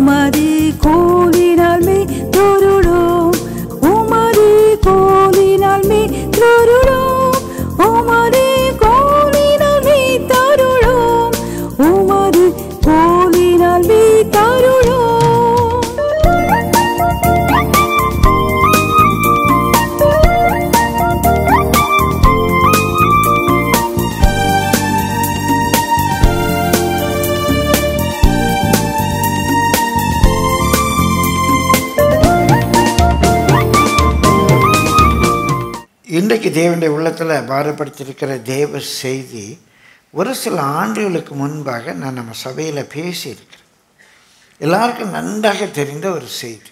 உமது கோலினால் மே தொருளோம் உமது கோலினால் மே தொருளோம் உமது கோலினால் மே தருளோம் உமது கோலினால் மே தருளோம் இன்றைக்கு தேவனுடைய உள்ளத்தில் பாரப்படுத்தியிருக்கிற தேவ செய்தி ஒரு சில ஆண்டுகளுக்கு முன்பாக நான் நம்ம சபையில் பேசியிருக்கிறேன் எல்லாருக்கும் நன்றாக தெரிந்த ஒரு செய்தி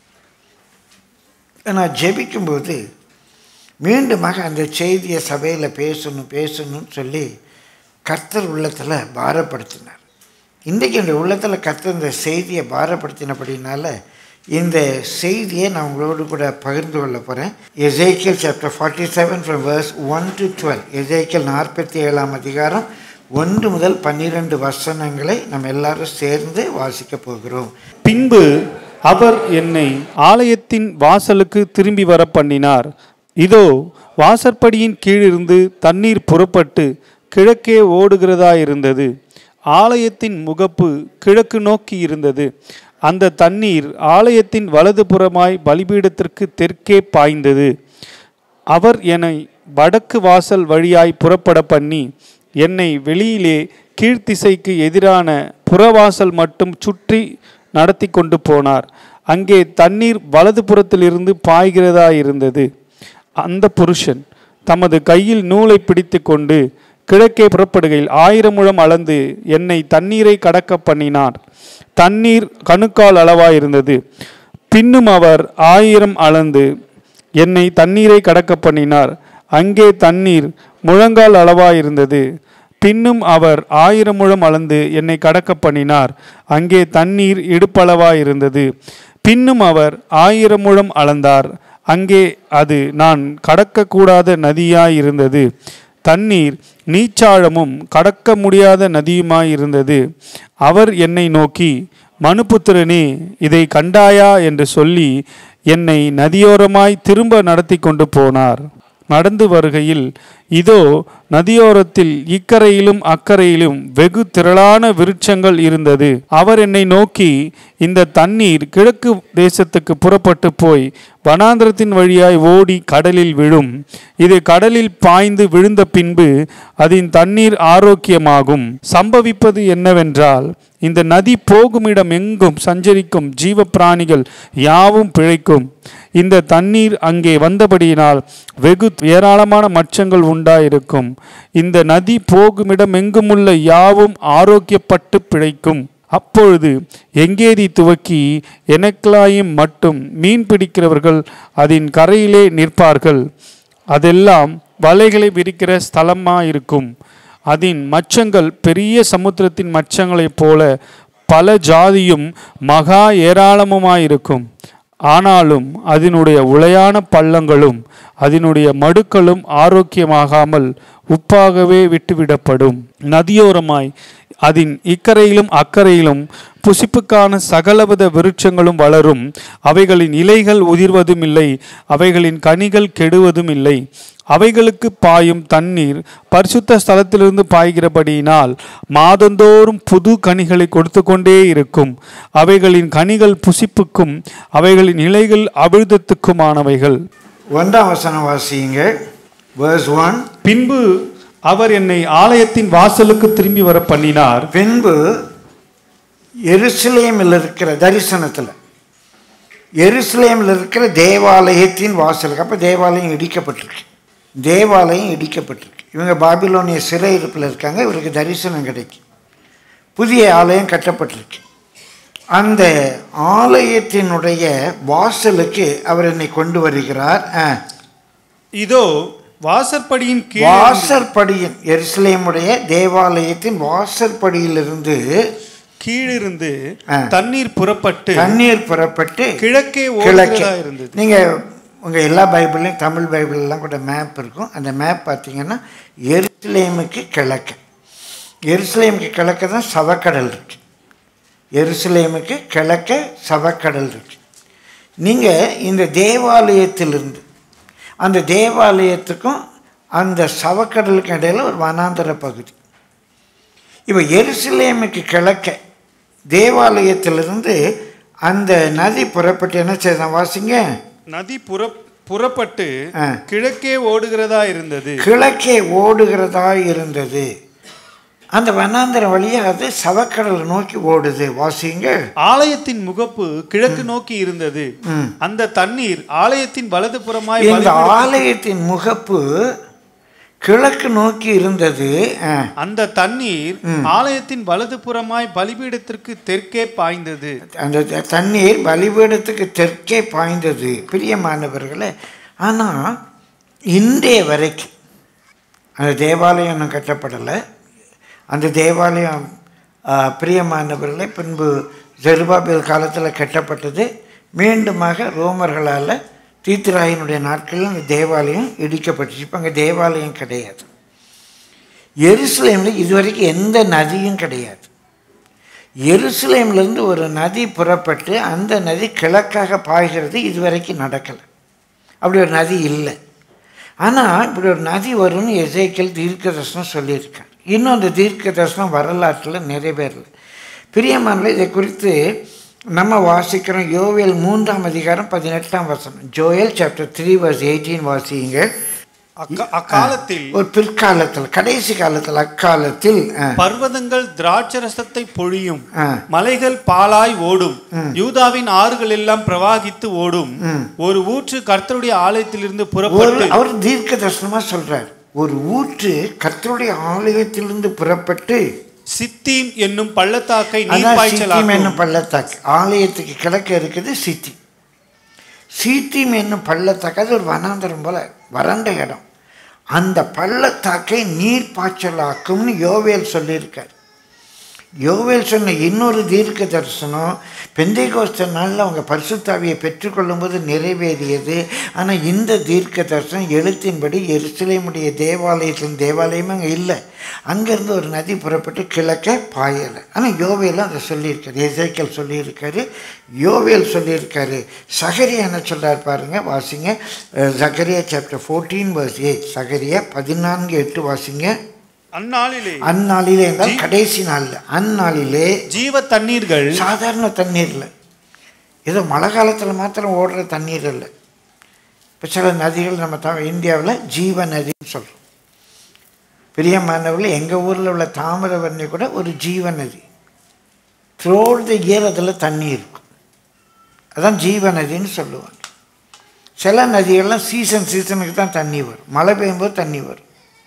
நான் ஜெபிக்கும்போது மீண்டுமாக அந்த செய்தியை சபையில் பேசணும் பேசணும்னு சொல்லி கர்த்தர் உள்ளத்தில் பாரப்படுத்தினார் இன்றைக்கு என்னுடைய உள்ளத்தில் கர்த்தர் இந்த செய்தியை பாரப்படுத்தினபடினால இந்த செய்தியை நான் உங்களோடு கூட பகிர்ந்து கொள்ள போகிறேன் Ezekiel chapter forty seven from verse one to twelve எசேக்கியல் நாற்பத்தி ஏழாம் அதிகாரம் ஒன்று முதல் பன்னிரெண்டு வசனங்களை நம்ம எல்லாரும் சேர்ந்து வாசிக்க போகிறோம் பின்பு அவர் என்னை ஆலயத்தின் வாசலுக்கு திரும்பி வர பண்ணினார் இதோ வாசற்படியின் கீழிருந்து தண்ணீர் புறப்பட்டு கிழக்கே ஓடுகிறதா இருந்தது ஆலயத்தின் முகப்பு கிழக்கு நோக்கி இருந்தது அந்த தண்ணீர் ஆலயத்தின் வலதுபுறமாய் பலிபீடத்திற்கு தெற்கே பாய்ந்தது அவர் என்னை வடக்கு வாசல் வழியாய் புறப்பட பண்ணி என்னை வெளியிலே கீழ்த்திசைக்கு எதிரான புறவாசல் மட்டும் சுற்றி நடத்தி கொண்டு போனார் அங்கே தண்ணீர் வலதுபுறத்திலிருந்து பாய்கிறதா இருந்தது அந்த புருஷன் தமது கையில் நூலை பிடித்து கொண்டு கிழக்கே புறப்படுகையில் ஆயிரம் முழம் அளந்து என்னை தண்ணீரை கடக்க பண்ணினார் தண்ணீர் கணுக்கால் அளவாயிருந்தது பின்னும் அவர் ஆயிரம் அளந்து என்னை தண்ணீரை கடக்க பண்ணினார் அங்கே தண்ணீர் முழங்கால் அளவாயிருந்தது பின்னும் அவர் ஆயிரம் முழம் அளந்து என்னை கடக்க பண்ணினார் அங்கே தண்ணீர் இடுப்பளவாயிருந்தது பின்னும் அவர் ஆயிரம் முழம் அளந்தார் அங்கே அது நான் கடக்கக்கூடாத நதியாயிருந்தது தண்ணீர் நீச்சாழமும் கடக்க முடியாத நதியுமாயிருந்தது அவர் என்னை நோக்கி மனுபுத்திரனே இதை கண்டாயா என்று சொல்லி என்னை நதியோரமாய் திரும்ப நடத்தி கொண்டு போனார் நடந்து வருகையில் இதோ நதியோரத்தில் இக்கரையிலும் அக்கரையிலும் வெகு திரளான விருட்சங்கள் இருந்தது அவர் என்னை நோக்கி இந்த தண்ணீர் கிழக்கு தேசத்துக்கு புறப்பட்டு போய் வனாந்திரத்தின் வழியாய் ஓடி கடலில் விழும் இது கடலில் பாய்ந்து விழுந்த பின்பு அதன் தண்ணீர் ஆரோக்கியமாகும் சம்பவிப்பது என்னவென்றால் இந்த நதி போகுமிடம் எங்கும் சஞ்சரிக்கும் ஜீவ பிராணிகள் யாவும் பிழைக்கும் இந்த தண்ணீர் அங்கே வந்தபடியினால் வெகு ஏராளமான மச்சங்கள் உண்டாயிருக்கும் இந்த நதி போகுமிடம் எங்குமுள்ள யாவும் ஆரோக்கியப்பட்டு பிழைக்கும் அப்பொழுது எங்கேதி துவக்கி எனக்லாயும் மட்டும் மீன் பிடிக்கிறவர்கள் அதன் கரையிலே நிற்பார்கள் அதெல்லாம் வலைகளை விரிக்கிற ஸ்தலமாயிருக்கும் அதன் மச்சங்கள் பெரிய சமுத்திரத்தின் மச்சங்களைப் போல பல ஜாதியும் மகா ஏராளமுமாயிருக்கும் ஆனாலும் அதனுடைய உளையான பள்ளங்களும் அதனுடைய மடுக்களும் ஆரோக்கியமாகாமல் உப்பாகவே விட்டுவிடப்படும் நதியோரமாய் அதன் இக்கரையிலும் அக்கறையிலும் புசிப்புக்கான சகலவித விருட்சங்களும் வளரும் அவைகளின் இலைகள் உதிர்வதும் இல்லை அவைகளின் கனிகள் கெடுவதும் இல்லை அவைகளுக்கு பாயும் தண்ணீர் பரிசுத்த ஸ்தலத்திலிருந்து பாய்கிறபடியினால் மாதந்தோறும் புது கனிகளை கொடுத்து கொண்டே இருக்கும் அவைகளின் கனிகள் புசிப்புக்கும் அவைகளின் இலைகள் அவிழ்தத்துக்குமானவைகள் ஒன்றாம் வசனம் வாசியுங்க வேர்ஸ் ஒன் பின்பு அவர் என்னை ஆலயத்தின் வாசலுக்கு திரும்பி வர பண்ணினார் பின்பு எருசலேமில் இருக்கிற தரிசனத்தில் எருசலேமில் இருக்கிற தேவாலயத்தின் வாசலுக்கு அப்போ தேவாலயம் இடிக்கப்பட்டிருக்கு தேவாலயம் இடிக்கப்பட்டிருக்கு இவங்க பாபிலோனிய சிறை இருப்பில் இருக்காங்க இவருக்கு தரிசனம் கிடைக்கும் புதிய ஆலயம் கட்டப்பட்டிருக்கு அந்த ஆலயத்தினுடைய வாசலுக்கு அவர் என்னை கொண்டு வருகிறார் ஆ. இதோ வாசற்படியின் கீழ் வாசற்படியின் எருசலேமுடைய தேவாலயத்தின் வாசற்படியிலிருந்து கீழிருந்து ஆ. தண்ணீர் புறப்பட்டு தண்ணீர் புறப்பட்டு கிழக்கே கிழக்கே ஓடுகிறதா இருந்தது நீங்கள் உங்கள் எல்லா பைபிள்லையும் தமிழ் பைபிள்லாம் கூட மேப் இருக்கும் அந்த மேப் பார்த்தீங்கன்னா எருசலேமுக்கு கிழக்கு எருசலேமுக்கு கிழக்கு தான் சவக்கடல் இருக்கு எருசலேமுக்கு கிழக்க சவக்கடல் இருக்கு நீங்கள் இந்த தேவாலயத்திலிருந்து அந்த தேவாலயத்துக்கும் அந்த சவக்கடலுக்கு இடையில ஒரு வனாந்தர பகுதி இப்போ எருசலேமுக்கு கிழக்க தேவாலயத்திலிருந்து அந்த நதி புறப்பட்டு என்ன செய்தான் வாசிங்க நதி புற புறப்பட்டு ஆ. கிழக்கே ஓடுகிறதா இருந்தது கிழக்கே ஓடுகிறதா இருந்தது அந்த வனாந்தர வழியாக அது சவக்கடலை நோக்கி ஓடுது வாசிங்க ஆலயத்தின் முகப்பு கிழக்கு நோக்கி இருந்தது அந்த தண்ணீர் ஆலயத்தின் வலது புறமாய் இந்த வழிவிடு- ஆலயத்தின் முகப்பு கிழக்கு நோக்கி இருந்தது ஆ. அந்த தண்ணீர் ஆலயத்தின் வலது புறமாய் பலிபீடத்திற்கு தெற்கே பாய்ந்தது அந்த த- தண்ணீர் பலிபீடத்துக்கு தெற்கே பாய்ந்தது பிரியமானவர்களே ஆனால் இன்றைய வரைக்கும் அந்த தேவாலயம் இன்னும் கட்டப்படலை அந்த தேவாலயம் ஆ, பிரியமானவர்களே பின்பு ஜெருபாபேல் காலத்தில் கட்டப்பட்டது மீண்டுமாக ரோமர்களால் தீத்திராயினுடைய நாட்களில் அந்த தேவாலயம் இடிக்கப்பட்டுச்சு இப்போ அங்கே தேவாலயம் கிடையாது எருசலேமில் இதுவரைக்கும் எந்த நதியும் கிடையாது எருசலேம்லேருந்து ஒரு நதி புறப்பட்டு அந்த நதி கிழக்காக பாய்கிறது இதுவரைக்கும் நடக்கலை அப்படி ஒரு நதி இல்லை ஆனால் இப்படி ஒரு நதி வரும்னு எசேக்கியல் தீர்க்க தரிசனம் சொல்லியிருக்கார் இன்னும் அந்த தீர்க்க தரிசனம் வரலாற்றில் நிறைவேறல பிரியமானல இதை குறித்து நம்ம வாசிக்கிறோம் யோவேல் மூன்றாம் அதிகாரம் பதினெட்டாம் வசனம் Joel chapter three verse eighteen வாசிங்க அக்கா- அக்காலத்தில் ஒரு பிற்காலத்தில் கடைசி காலத்தில் அக்காலத்தில் ஆ, பர்வதங்கள் திராட்சரசத்தை பொழியும் ஆ. மலைகள் பாலாய் ஓடும் யூதாவின் ஆறுகள் எல்லாம் பிரவாகித்து ஓடும் ஒரு ஊற்று கர்த்தருடைய ஆலயத்திலிருந்து ஒரு புறப்பட்டு அவர் தீர்க்க தரிசனமா சொல்றார் ஒரு ஊற்று கர்த்தருடைய ஆலயத்திலிருந்து புறப்பட்டு சித்தீம் என்னும் பள்ளத்தாக்கை நீர் அதான் சித்திம் பாய்ச்சலாக்கும் என்னும் பள்ளத்தாக்கு ஆலயத்துக்கு கிழக்க இருக்குது சித்தி சீத்திம் என்னும் பள்ளத்தாக்கு அது ஒரு வனாந்தரம் போல வறண்ட இடம் அந்த பள்ளத்தாக்கை நீர் பாய்ச்சலாக்கும்னு யோவேல் சொல்லியிருக்கார் யோவேல் சொன்ன இன்னொரு தீர்க்க தரிசனம் பெந்தைகோஸ்த நாளில் அவங்க பரிசுத்தாவியை பெற்றுக்கொள்ளும்போது நிறைவேறியது ஆனால் இந்த தீர்க்க தரிசனம் எழுத்தின்படி எருசலேமுடைய தேவாலயத்தின் தேவாலயமே அங்கே இல்லை அங்கேருந்து ஒரு நதி புறப்பட்டு கிழக்க பாயலை ஆனால் யோவேலும் அதை சொல்லியிருக்காரு எசேக்கல் சொல்லியிருக்காரு யோவேல் சொல்லியிருக்காரு சகரியா என்ன சொல்றார் பாருங்க வாசிங்க அஹ், Zechariah chapter fourteen verse eight சகரியா பதினான்கு எட்டு வாசிங்க அந்நாளிலே அந்நாளிலே என்றால் கடைசி நாளில் அந்நாளிலே ஜீவ தண்ணீர்கள் சாதாரண தண்ணீர் இல்லை ஏதோ மழை காலத்தில் மாத்திரம் ஓடுற தண்ணீர் இல்லை இப்போ சில நதிகள் நம்ம த இந்தியாவில் ஜீவ நதின்னு சொல்கிறோம் பிரியமானவர்கள் எங்கள் ஊரில் உள்ள தாமிரபரணி கூட ஒரு ஜீவ நதி த்ரோல் த இயர் அதில் தண்ணி இருக்கும் அதான் ஜீவ நதின்னு சொல்லுவாங்க சில நதிகள்லாம் சீசன் சீசனுக்கு தான் தண்ணி வரும் மழை பெய்யும்போது தண்ணி வரும்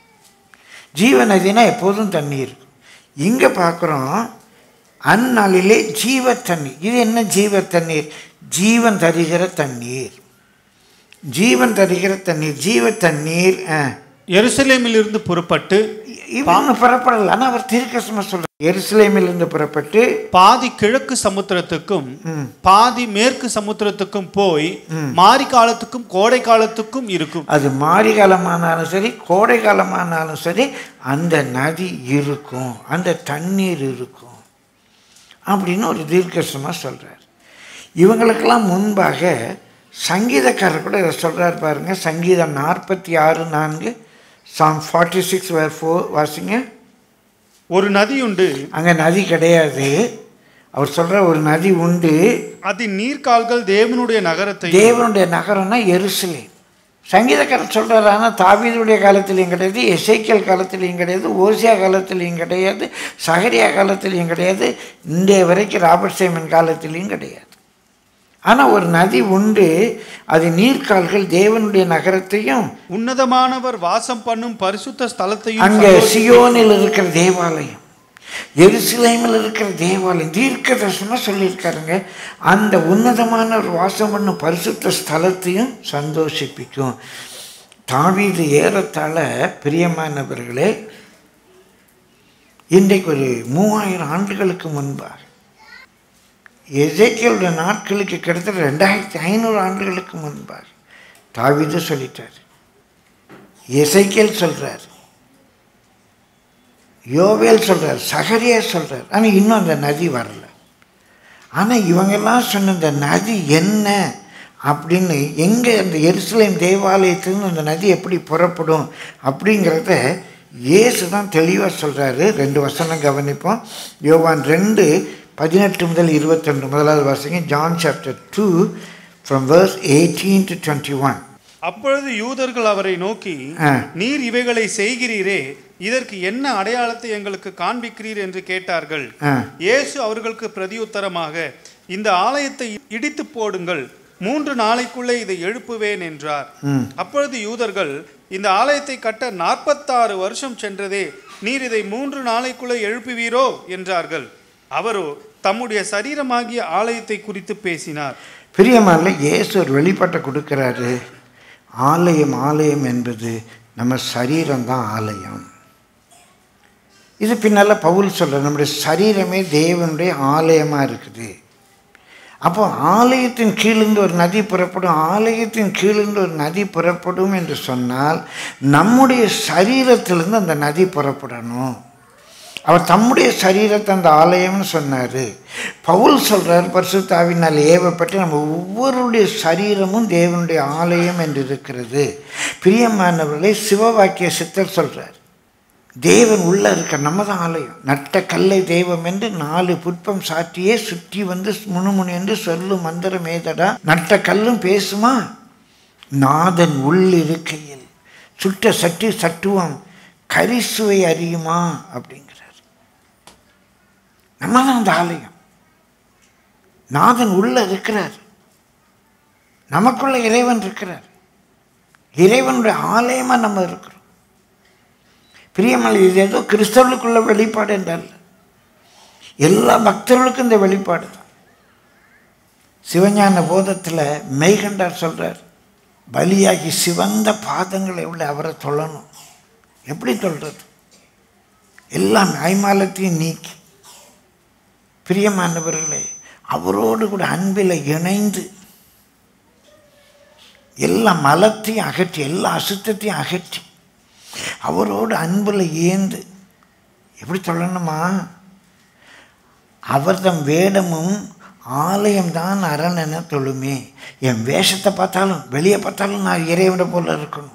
ஜீவ நதினா எப்போதும் தண்ணி இருக்கும் இங்கே பார்க்குறோம் அந்நாளிலே ஜீவ தண்ணீர் இது என்ன ஜீவ தண்ணீர் ஜீவன் தருகிற தண்ணீர் ஜீவன் தருகிற தண்ணீர் ஜீவ தண்ணீர் ஆ. எருசலேமிலிருந்து புறப்பட்டு இவங்க புறப்படல ஆனால் அவர் திருக்கசமாக சொல்கிறார் எருசலேமிலிருந்து புறப்பட்டு பாதி கிழக்கு சமுத்திரத்துக்கும் பாதி மேற்கு சமுத்திரத்துக்கும் போய் மாரி காலத்துக்கும் கோடை காலத்துக்கும் இருக்கும் அது மாரி காலமானாலும் சரி கோடை காலமானாலும் சரி அந்த நதி இருக்கும் அந்த தண்ணீர் இருக்கும் அப்படின்னு ஒரு தீர்க்கசமாக சொல்கிறார் இவங்களுக்கெல்லாம் முன்பாக சங்கீதக்காரர் கூட இதை சொல்கிறார் பாருங்க சங்கீதம் நாற்பத்தி ஆறு நான்கு Psalm forty six verse four வாசிங்க ஒரு நதியுண்டு அங்கே நதி கிடையாது அவர் சொல்கிற ஒரு நதி உண்டு அதன் நீர்க்கால்கள் தேவனுடைய நகரத்தை தேவனுடைய நகரம்னா எருசலேம் சங்கீதக்காரர் சொல்கிறார் ஆனால் தாவீதுடைய காலத்திலையும் கிடையாது எசைக்கல் காலத்திலையும் கிடையாது ஓசியா காலத்திலையும் கிடையாது சகரியா காலத்திலையும் கிடையாது இன்றைய வரைக்கும் ராபர்ட் சைமன் காலத்திலையும் கிடையாது ஆனால் ஒரு நதி உண்டு அது நீர்க்கால்கள் தேவனுடைய நகரத்தையும் உன்னதமானவர் வாசம் பண்ணும் பரிசுத்த ஸ்தலத்தையும் அங்கே சந்தோஷி- சியோனில் இருக்கிற தேவாலயம் எருசலேமில் இருக்கிற தேவாலயம் தீர்க்க தரிசனமாக சொல்லியிருக்காருங்க அந்த உன்னதமான ஒரு வாசம் பண்ணும் பரிசுத்த ஸ்தலத்தையும் சந்தோஷிப்பிக்கும் தாவீது ஏறத்தாழ பிரியமானவர்களே இன்றைக்கு ஒரு மூவாயிரம் ஆண்டுகளுக்கு முன்பாக எசேக்கியலுடைய நாட்களுக்கு கிட்டத்தட்ட ரெண்டாயிரத்தி ஐநூறு ஆண்டுகளுக்கு முன்பாக தாவீது சொல்லிட்டார் எசைக்கேல் சொல்றார் யோவேல் சொல்றார் சகரியா சொல்றார் ஆனால் இன்னும் அந்த நதி வரல ஆனால் இவங்கெல்லாம் சொன்ன இந்த நதி என்ன அப்படின்னு எங்கே அந்த எருசலேம் தேவாலயத்துலேருந்து அந்த நதி எப்படி புறப்படும் அப்படிங்கிறத இயேசு தான் தெளிவாக சொல்கிறாரு ரெண்டு வசனம் கவனிப்போம் யோவான் ரெண்டு பதினெட்டு முதல் இருபத்தொன்று முதலாவது வாசிங்க John chapter two from verse eighteen to twenty one அப்பொழுது யூதர்கள் அவரை நோக்கி ஆ. நீர் இவைகளை செய்கிறீரே இதற்கு என்ன அடையாளத்தை எங்களுக்கு காண்பிக்கிறீர் என்று கேட்டார்கள் ஆ இயேசு அவர்களுக்கு பிரதியுத்தரமாக இந்த ஆலயத்தை இடித்து போடுங்கள் மூன்று நாளைக்குள்ளே இதை எழுப்புவேன் என்றார் ம் அப்பொழுது யூதர்கள் இந்த ஆலயத்தை கட்ட நாற்பத்தாறு வருஷம் சென்றதே நீர் இதை மூன்று நாளைக்குள்ளே எழுப்புவீரோ என்றார்கள் அவரோ தம்முடைய சரீரமாகிய ஆலயத்தை குறித்து பேசினார் பிரியமான இயேசு ஒரு வெளிப்பாட்டை கொடுக்குறாரு ஆலயம் ஆலயம் என்பது நம்ம சரீரம்தான் ஆலயம் இது பின்னால் பவுல் சொல்ற நம்முடைய சரீரமே தேவனுடைய ஆலயமாக இருக்குது அப்போ ஆலயத்தின் கீழிருந்து ஒரு நதி புறப்படும் ஆலயத்தின் கீழிருந்து ஒரு நதி புறப்படும் என்று சொன்னால் நம்முடைய சரீரத்திலிருந்து அந்த நதி புறப்படணும் அவர் தம்முடைய சரீரத்தை அந்த ஆலயம்னு சொன்னார் பவுல் சொல்றார் பரிசுத்தாவினால் ஏவப்பட்டு நம்ம ஒவ்வொருடைய சரீரமும் தேவனுடைய ஆலயம் என்று இருக்கிறது பிரியமானவர்களை சிவவாக்கிய சித்தர் சொல்றார் தேவன் உள்ள இருக்க நம்ம தான் ஆலயம் நட்ட கல்லை தெய்வம் என்று நாலு புட்பம் சாற்றியே சுற்றி வந்து முணுமுணு என்று சொல்லும் மந்திரம் ஏதடா நட்ட கல்லும் பேசுமா நாதன் உள் இருக்கையில் சுட்ட சட்டு சட்டுவம் கரிசுவை அறியுமா அப்படிங்கிறார் நம்ம தான் அந்த ஆலயம் நாதன் உள்ள இருக்கிறார் நமக்குள்ள இறைவன் இருக்கிறார் இறைவனுடைய ஆலயமா நம்ம இருக்கிறோம் பிரியமல் இது ஏதோ கிறிஸ்தவர்களுக்குள்ள வெளிப்பாடு என்றால் எல்லா பக்தர்களுக்கும் இந்த வெளிப்பாடு தான் சிவஞான போதத்தில் மெய்கண்டார் சொல்றார் பலியாகி சிவந்த பாதங்களை உள்ள அவரை தொழணும் எப்படி சொல்றது எல்லாம் ஐமாலத்தையும் நீக்கி பிரியமானவர்களே அவரோடு கூட அன்பில் இணைந்து எல்லா மலத்தையும் அகற்றி எல்லா அசுத்தத்தையும் அகற்றி அவரோடு அன்பில் ஏந்து எப்படி சொல்லணுமா அவர்தம் வேடமும் ஆலயம்தான் அரண் என தொழுமே என் வேஷத்தை பார்த்தாலும் வெளியே பார்த்தாலும் நான் இறைவனை போல இருக்கணும்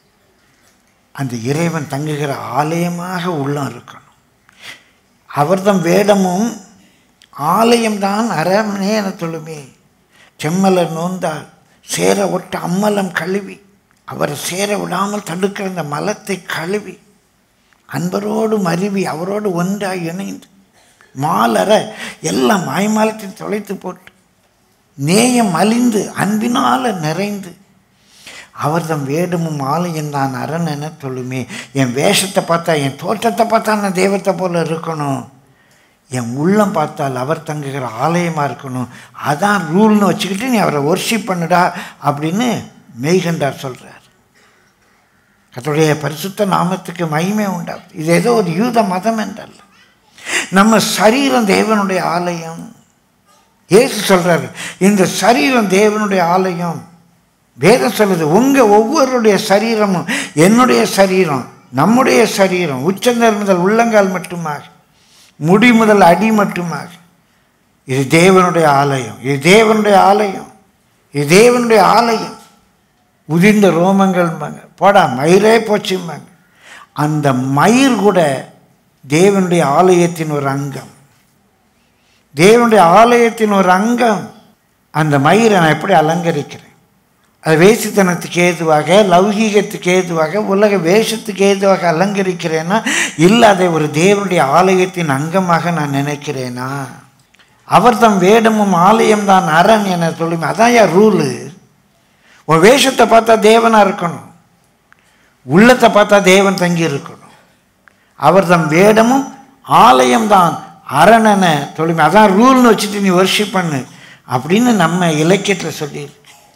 அந்த இறைவன் தங்குகிற ஆலயமாக உள்ளம் இருக்கணும் அவர்தம் வேடமும் ஆலயம்தான் அரண்மனை என தொழுமே செம்மலர் நோந்தால் சேர ஒட்ட அம்மலம் கழுவி அவரை சேர விடாமல் தடுக்கிற அந்த மலத்தை கழுவி அன்பரோடு மருவி அவரோடு ஒன்றாய் இணைந்து மாலர எல்லாம் மாய்மாலத்தையும் தொலைத்து போட்டு நேயம் அழிந்து அன்பினால் நிறைந்து அவர்தம் வேடமும் ஆலயம் தான் அரண் என தொழுமே என் வேஷத்தை பார்த்தா என் தோற்றத்தை பார்த்தா நான் தெய்வத்தை போல இருக்கணும் என் உள்ளம் பார்த்தால் அவர் தங்குகிற ஆலயமாக இருக்கணும் அதான் ரூல்னு வச்சுக்கிட்டு நீ அவரை ஒர்ஷிப் பண்ணுடா அப்படின்னு மெய்கண்டார் சொல்கிறார் கர்த்தருடைய பரிசுத்த நாமத்துக்கு மகிமை உண்டாகுது இது ஏதோ ஒரு யூத மதம் என்றல்ல நம்ம சரீரம் தேவனுடைய ஆலயம் இயேசு சொல்றாரு இந்த சரீரம் தேவனுடைய ஆலயம் வேதம் சொல்லுது உங்க ஒவ்வொருடைய சரீரமும் என்னுடைய சரீரம் நம்முடைய சரீரம் உச்சந்தல் முதல் உள்ளங்கால் மட்டுமாக முடி முதல் அடி மட்டுமாக இது தேவனுடைய ஆலயம் இது தேவனுடைய ஆலயம் இது தேவனுடைய ஆலயம் உதிர்ந்த ரோமங்கள்பாங்க போடா மயிரே போச்சும்பாங்க அந்த மயிர் கூட தேவனுடைய ஆலயத்தின் ஒரு அங்கம் தேவனுடைய ஆலயத்தின் ஒரு அங்கம் அந்த மயிரை நான் எப்படி அலங்கரிக்கிறேன் அது வேசித்தனத்துக்கு ஏதுவாக லௌகீகத்துக்கு ஏதுவாக உலக வேஷத்துக்கு ஏதுவாக அலங்கரிக்கிறேன்னா இல்லை அதை ஒரு தேவனுடைய ஆலயத்தின் அங்கமாக நான் நினைக்கிறேனா அவர் தம் வேடமும் ஆலயம் தான் அரண் என சொல்லுமே அதான் யா ரூலு உன் வேஷத்தை பார்த்தா தேவனாக இருக்கணும் உள்ளத்தை பார்த்தா தேவன் தங்கி இருக்கணும் அவர் தம் வேடமும் ஆலயம்தான் அரணன தொழுமை அதான் ரூல்னு வச்சுட்டு நீ வர்ஷிப் பண்ணு அப்படின்னு நம்ம இலக்கியத்தில் சொல்லியிருக்கு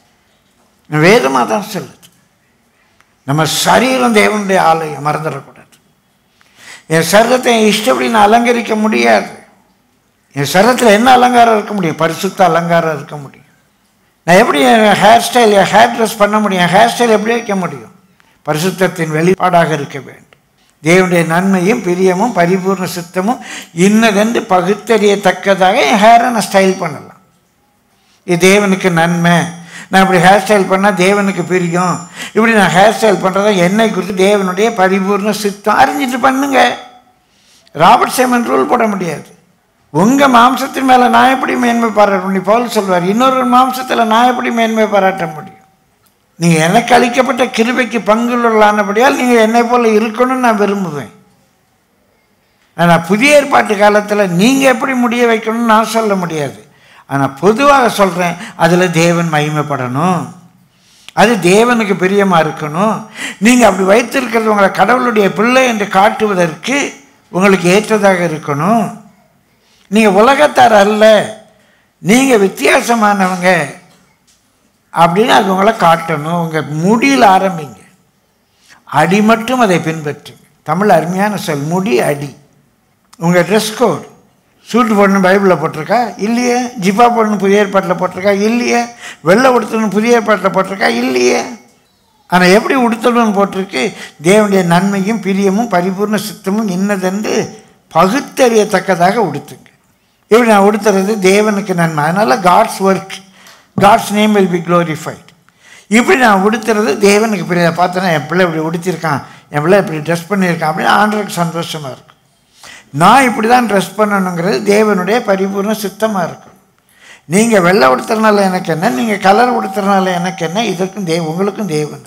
வேதமாக தான் சொல்லுது நம்ம சரீரம் தேவனுடைய ஆலயம் மறந்துடக்கூடாது என் சரீரத்தை என் இஷ்டப்படி நான் அலங்கரிக்க முடியாது என் சரீரத்தில் என்ன அலங்காரம் இருக்க முடியும் பரிசுத்த அலங்காரம் இருக்க முடியும் நான் எப்படி என் ஹேர் ஸ்டைல் என் ஹேர் ட்ரெஸ் பண்ண முடியும் என் ஹேர் ஸ்டைல் எப்படி வைக்க முடியும் பரிசுத்தத்தின் வெளிப்பாடாக இருக்க வேண்டும் தேவனுடைய நன்மையும் பிரியமும் பரிபூர்ண சித்தமும் இன்னதென்று பகுத்தறியத்தக்கதாக என் ஹேரை நான் ஸ்டைல் பண்ணலாம் இது தேவனுக்கு நன்மை நான் இப்படி ஹேர் ஸ்டைல் பண்ணால் தேவனுக்கு பிரியும் இப்படி நான் ஹேர் ஸ்டைல் பண்ணுறதா என்னை குறித்து தேவனுடைய பரிபூர்ண சித்தம் அறிஞ்சிட்டு பண்ணுங்க ராபர்ட் சேமன் ரூல் போட முடியாது உங்கள் மாம்சத்தின் மேலே நான் எப்படி மேன்மை பாராட்ட முடியும் பவுல் சொல்வார் இன்னொரு மாம்சத்தில் நான் எப்படி மேன்மை பாராட்ட முடியும் நீங்கள் எனக்கு அளிக்கப்பட்ட கிருபைக்கு பங்குள்ளானபடியால் நீங்கள் என்னை போல் இருக்கணும்னு நான் விரும்புவேன் ஆனால் புதிய ஏற்பாட்டு காலத்தில் நீங்கள் எப்படி முடிய வைக்கணும்னு நான் சொல்ல முடியாது ஆனால் பொதுவாக சொல்கிறேன் அதில் தேவன் மகிமைப்படணும் அது தேவனுக்கு பிரியமாக இருக்கணும் நீங்கள் அப்படி வைத்திருக்கிறது உங்களை கடவுளுடைய பிள்ளை என்று காட்டுவதற்கு உங்களுக்கு ஏற்றதாக இருக்கணும் நீங்கள் உலகத்தார் அல்ல நீங்கள் வித்தியாசமானவங்க அப்படின்னு அது உங்களை காட்டணும் உங்கள் முடியில் ஆரம்பிங்க அடி மட்டும் அதை பின்பற்றுங்க தமிழ் அருமையான சொல் முடி அடி உங்கள் ட்ரெஸ் கோட் சூட்டு போடணும் பைபிளில் போட்டிருக்கா இல்லையே ஜிப்பா போடணும் புதிய ஏற்பாட்டில் போட்டிருக்கா இல்லையே வெள்ளை உடுத்தணும் புதிய ஏற்பாட்டில் போட்டிருக்கா இல்லையே ஆனால் எப்படி உடுத்தணும்னு போட்டிருக்கு தேவனுடைய நன்மையும் பிரியமும் பரிபூர்ண சித்தமும் இன்னதென்று பகுத்தறியத்தக்கதாக உடுத்துங்க எப்படி நான் உடுத்துறது தேவனுக்கு நன்மை அதனால் God's work God's name will be glorified இப்படி நான் உடுத்துறது தேவனுக்கு பிரிய பார்த்தோன்னா என் பிள்ளை இப்படி உடுத்திருக்கான் என் பிள்ளை இப்படி ட்ரெஸ் பண்ணியிருக்கான் அப்படின்னு ஆண்டருக்கு சந்தோஷமாக இருக்கும் நான் இப்படி தான் ட்ரெஸ் பண்ணணுங்கிறது தேவனுடைய பரிபூர்ண சித்தமாக இருக்கும் நீங்கள் வெள்ளை உடுத்துறதுனால எனக்கு என்ன நீங்கள் கலர் உடுத்துறதுனால எனக்கு என்ன இதற்கும் தேவ உங்களுக்கும் தேவனுக்கு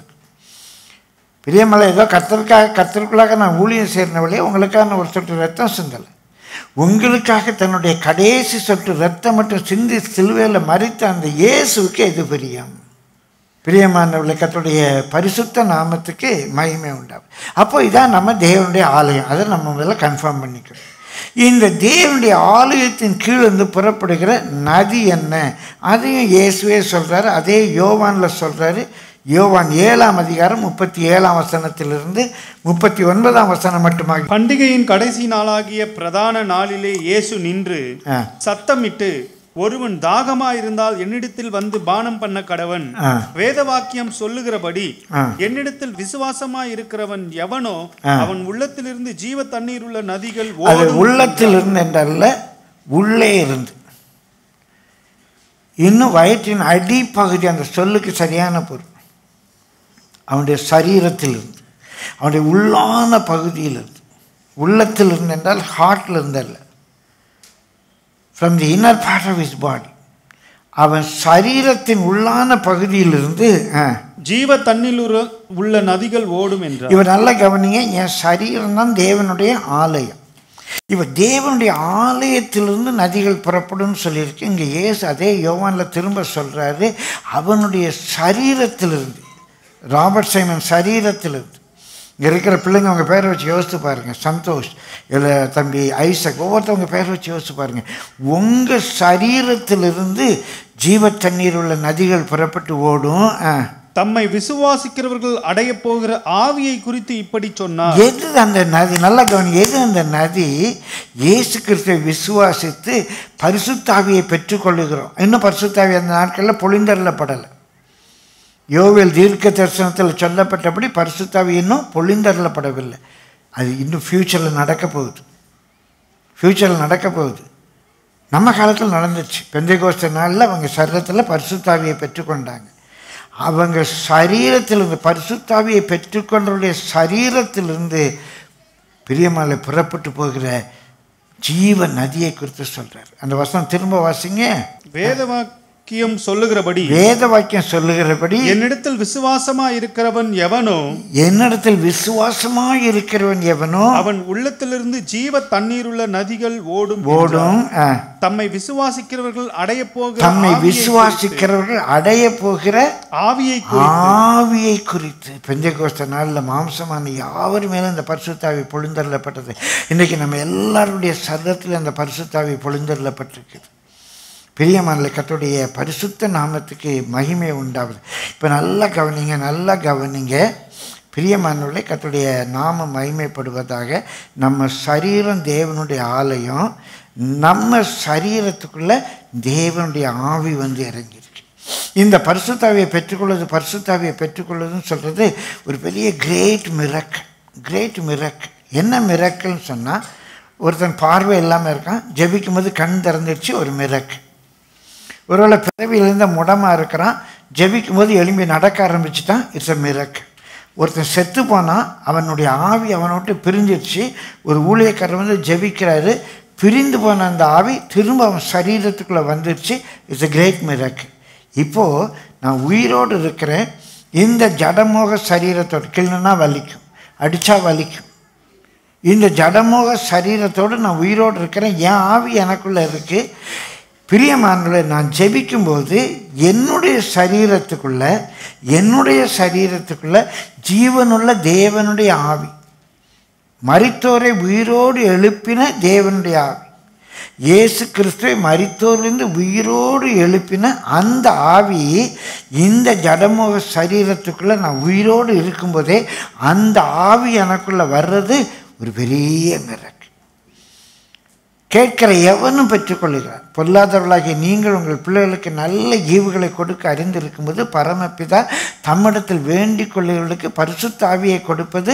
பிரியமலை ஏதோ கத்தருக்காக கத்தருக்குள்ளாக நான் ஊழியம் செய்கிற வழியே உங்களுக்காக நான் ஒரு சொட்டு ரத்தம் சிந்தலை உங்களுக்காக தன்னுடைய கடைசி சொட்டு ரத்தம் மட்டும் சிந்தி சிலுவையில் மறித்த அந்த இயேசுவுக்கு எது பிரியம் பிரியமானவர்களை கத்துடைய பரிசுத்த நாமத்துக்கு மகிமை உண்டாகும் அப்போ இதான் நம்ம தேவனுடைய ஆலயம் அதை நம்ம முதல்ல கன்ஃபார்ம் பண்ணிக்கணும் இந்த தேவனுடைய ஆலயத்தின் கீழ் வந்து புறப்படுகிற நதி என்ன அதையும் இயேசுவே சொல்கிறாரு அதே யோவானில் சொல்கிறாரு யோவான் ஏழாம் அதிகாரம் முப்பத்தி ஏழாம் வசனத்திலிருந்து முப்பத்தி ஒன்பதாம் வசனம் மட்டுமாக பண்டிகையின் கடைசி நாளாகிய பிரதான நாளிலே இயேசு நின்று ஆ. சத்தமிட்டு ஒருவன் தாகமாயிருந்தால் என்னிடத்தில் வந்து பானம் பண்ண கடவன் ஆ. வேத வாக்கியம் சொல்லுகிறபடி ஆ. என்னிடத்தில் விசுவாசமாய் இருக்கிறவன் எவனோ அவன் உள்ளத்திலிருந்து ஜீவ தண்ணீர் உள்ள நதிகள் அது ஓடும் உள்ளத்தில் இருந்து என்றல்ல உள்ளே இருந்து இன்னும் வயிற்றின் அடிப்பகுதி அந்த சொல்லுக்கு சரியான பொருள் அவனுடைய சரீரத்தில் இருந்து அவனுடைய உள்ளான பகுதியில் இருந்து உள்ளத்தில் இருந்து என்றால் ஹார்ட்டில் இருந்தல்ல from the inner part of is body அவன் சரீரத்தின் உள்ளான பகுதியிலிருந்து ஆ ஜீவ தண்ணீர் உள்ள- உள்ள நதிகள் ஓடும் என்றார் இவர் நல்லா கவனிங்க என் சரீரம் தான் தேவனுடைய ஆலயம் இவர் தேவனுடைய ஆலயத்திலிருந்து நதிகள் புறப்படும்னு சொல்லியிருக்கு இங்கே இயேசு அதே யோவானில் திரும்ப சொல்கிறாரு அவனுடைய சரீரத்திலிருந்து ராபர்ட் சைமன் சரீரத்திலிருந்து இங்கே இருக்கிற பிள்ளைங்க அவங்க பேரை வச்சு யோசித்து பாருங்கள் சந்தோஷ் இல்லை தம்பி ஐசக் ஒவ்வொருத்தவங்க பேரை வச்சு யோசித்து பாருங்கள் உங்கள் சரீரத்திலிருந்து ஜீவ தண்ணீர் உள்ள நதிகள் புறப்பட்டு ஓடும் ஆ தம்மை விசுவாசிக்கிறவர்கள் அடைய போகிற ஆவியை குறித்து இப்படி சொன்னார் எது அந்த நதி நல்லா கவனி எது அந்த நதி இயேசு கிறிஸ்துவை விசுவாசித்து பரிசுத்தாவியை பெற்றுக்கொள்ளுகிறோம் இன்னும் பரிசுத்தாவி அந்த நாட்களில் பொழிந்தரலப்படலை யோவேல் தீர்க்க தரிசனத்தில் சொல்லப்பட்டபடி பரிசுத்தாவி இன்னும் பொழிந்தரலப்படவில்லை அது இன்னும் ஃப்யூச்சரில் நடக்க போகுது ஃப்யூச்சரில் நடக்க போகுது நம்ம காலத்தில் நடந்துச்சு பெந்தைகோஸ்த நாளில் அவங்க சரீரத்தில் பரிசுத்தாவியை பெற்றுக்கொண்டாங்க அவங்க சரீரத்திலிருந்து பரிசுத்தாவியை பெற்றுக்கொண்டவருடைய சரீரத்திலிருந்து பிரியமாலை புறப்பட்டு போகிற ஜீவ நதியை குறித்து சொல்றார் அந்த வசனம் திரும்ப வாசிங்க வேத வாக்கியம் சொல்லுகிறபடி வேத வாக்கியம் சொல்லுகிறபடி என்னிடத்தில் விசுவாசமா இருக்கிறவன் எவனோ என்னிடத்தில் விசுவாசமாய் இருக்கிறவன் எவனோ அவன் உள்ளத்திலிருந்து ஜீவ தண்ணீர் உள்ள நதிகள் ஓடும் ஓடும் ஆ, தம்மை விசுவாசிக்கிறவர்கள் அடைய போகிற தம்மை ஆவியை விசுவாசிக்கிறவர்கள் அடைய போகிற குறித்து- ஆவியை குறித்து ஆவியை குறித்து பெஞ்சகோஸ்த நாளில் மாம்சமான யாவர் மேலும் இந்த பரிசுத்தாவி பொழிந்தரப்பட்டது இன்றைக்கி நம்ம எல்லாருடைய சரீரத்தில் அந்த பரிசுத்தாவி பொழிந்தரப்பட்டிருக்குது பிரியமான கத்துடைய பரிசுத்த நாமத்துக்கு மகிமை உண்டாகுது இப்போ நல்லா கவனிங்க நல்லா கவனிங்க பிரியமானவர்களே கத்துடைய நாம மகிமைப்படுவதாக நம்ம சரீரம் தேவனுடைய ஆலயம் நம்ம சரீரத்துக்குள்ள தேவனுடைய ஆவி வந்து இறங்கியிருக்கு இந்த பரிசுத்தாவியை பெற்றுக்கொள்வது பரிசுத்தாவியை பெற்றுக்கொள்வதுன்னு சொல்கிறது ஒரு பெரிய கிரேட் மிரக் கிரேட் மிரக் என்ன மிரக்கல்னு சொன்னால் ஒருத்தன் பார்வை இல்லாமல் இருக்கான் ஜெபிக்கும் போது கண் திறந்துடுச்சு ஒரு மிரக்கல் ஒருவேளை பிறவியிலிருந்த முடமாக இருக்கிறான் ஜெபிக்கும் போது எழும்பி நடக்க ஆரம்பிச்சுட்டான் இட்ஸ் அ மிரக்கல் ஒருத்தன் செத்து போனான் அவனுடைய ஆவி அவனை விட்டு பிரிஞ்சிருச்சு ஒரு ஊழியக்காரர் வந்து ஜெபிக்கிறாரு பிரிந்து போன அந்த ஆவி திரும்ப அவன் சரீரத்துக்குள்ளே வந்துருச்சு இட்ஸ் a கிரேட் மிரக்கல் இப்போது நான் உயிரோடு இருக்கிறேன் இந்த ஜடமோக சரீரத்தோடு கிள்ளுனா வலிக்கும் அடித்தா வலிக்கும் இந்த ஜடமோக சரீரத்தோடு நான் உயிரோடு இருக்கிறேன் என் ஆவி எனக்குள்ளே இருக்குது பிரியமானவர்களே நான் ஜெபிக்கும்போது என்னுடைய சரீரத்துக்குள்ள என்னுடைய சரீரத்துக்குள்ள ஜீவனுள்ள தேவனுடைய ஆவி மரித்தோரை உயிரோடு எழுப்பின தேவனுடைய ஆவி இயேசு கிறிஸ்துவை மரித்தோரிலிருந்து உயிரோடு எழுப்பின அந்த ஆவி இந்த ஜடமுக சரீரத்துக்குள்ளே நான் உயிரோடு இருக்கும்போதே அந்த ஆவி எனக்குள்ளே வர்றது ஒரு பெரிய மிரக்கு கேட்கிற எவனும் பெற்றுக்கொள்கிறார் பொல்லாதவர்களாகிய நீங்கள் உங்கள் பிள்ளைகளுக்கு நல்ல ஈவுகளை கொடுக்க அறிந்திருக்கும்போது பரமபிதா தம்மிடத்தில் வேண்டிக் கொள்ளுகளுக்கு பரிசுத்த ஆவியை கொடுப்பது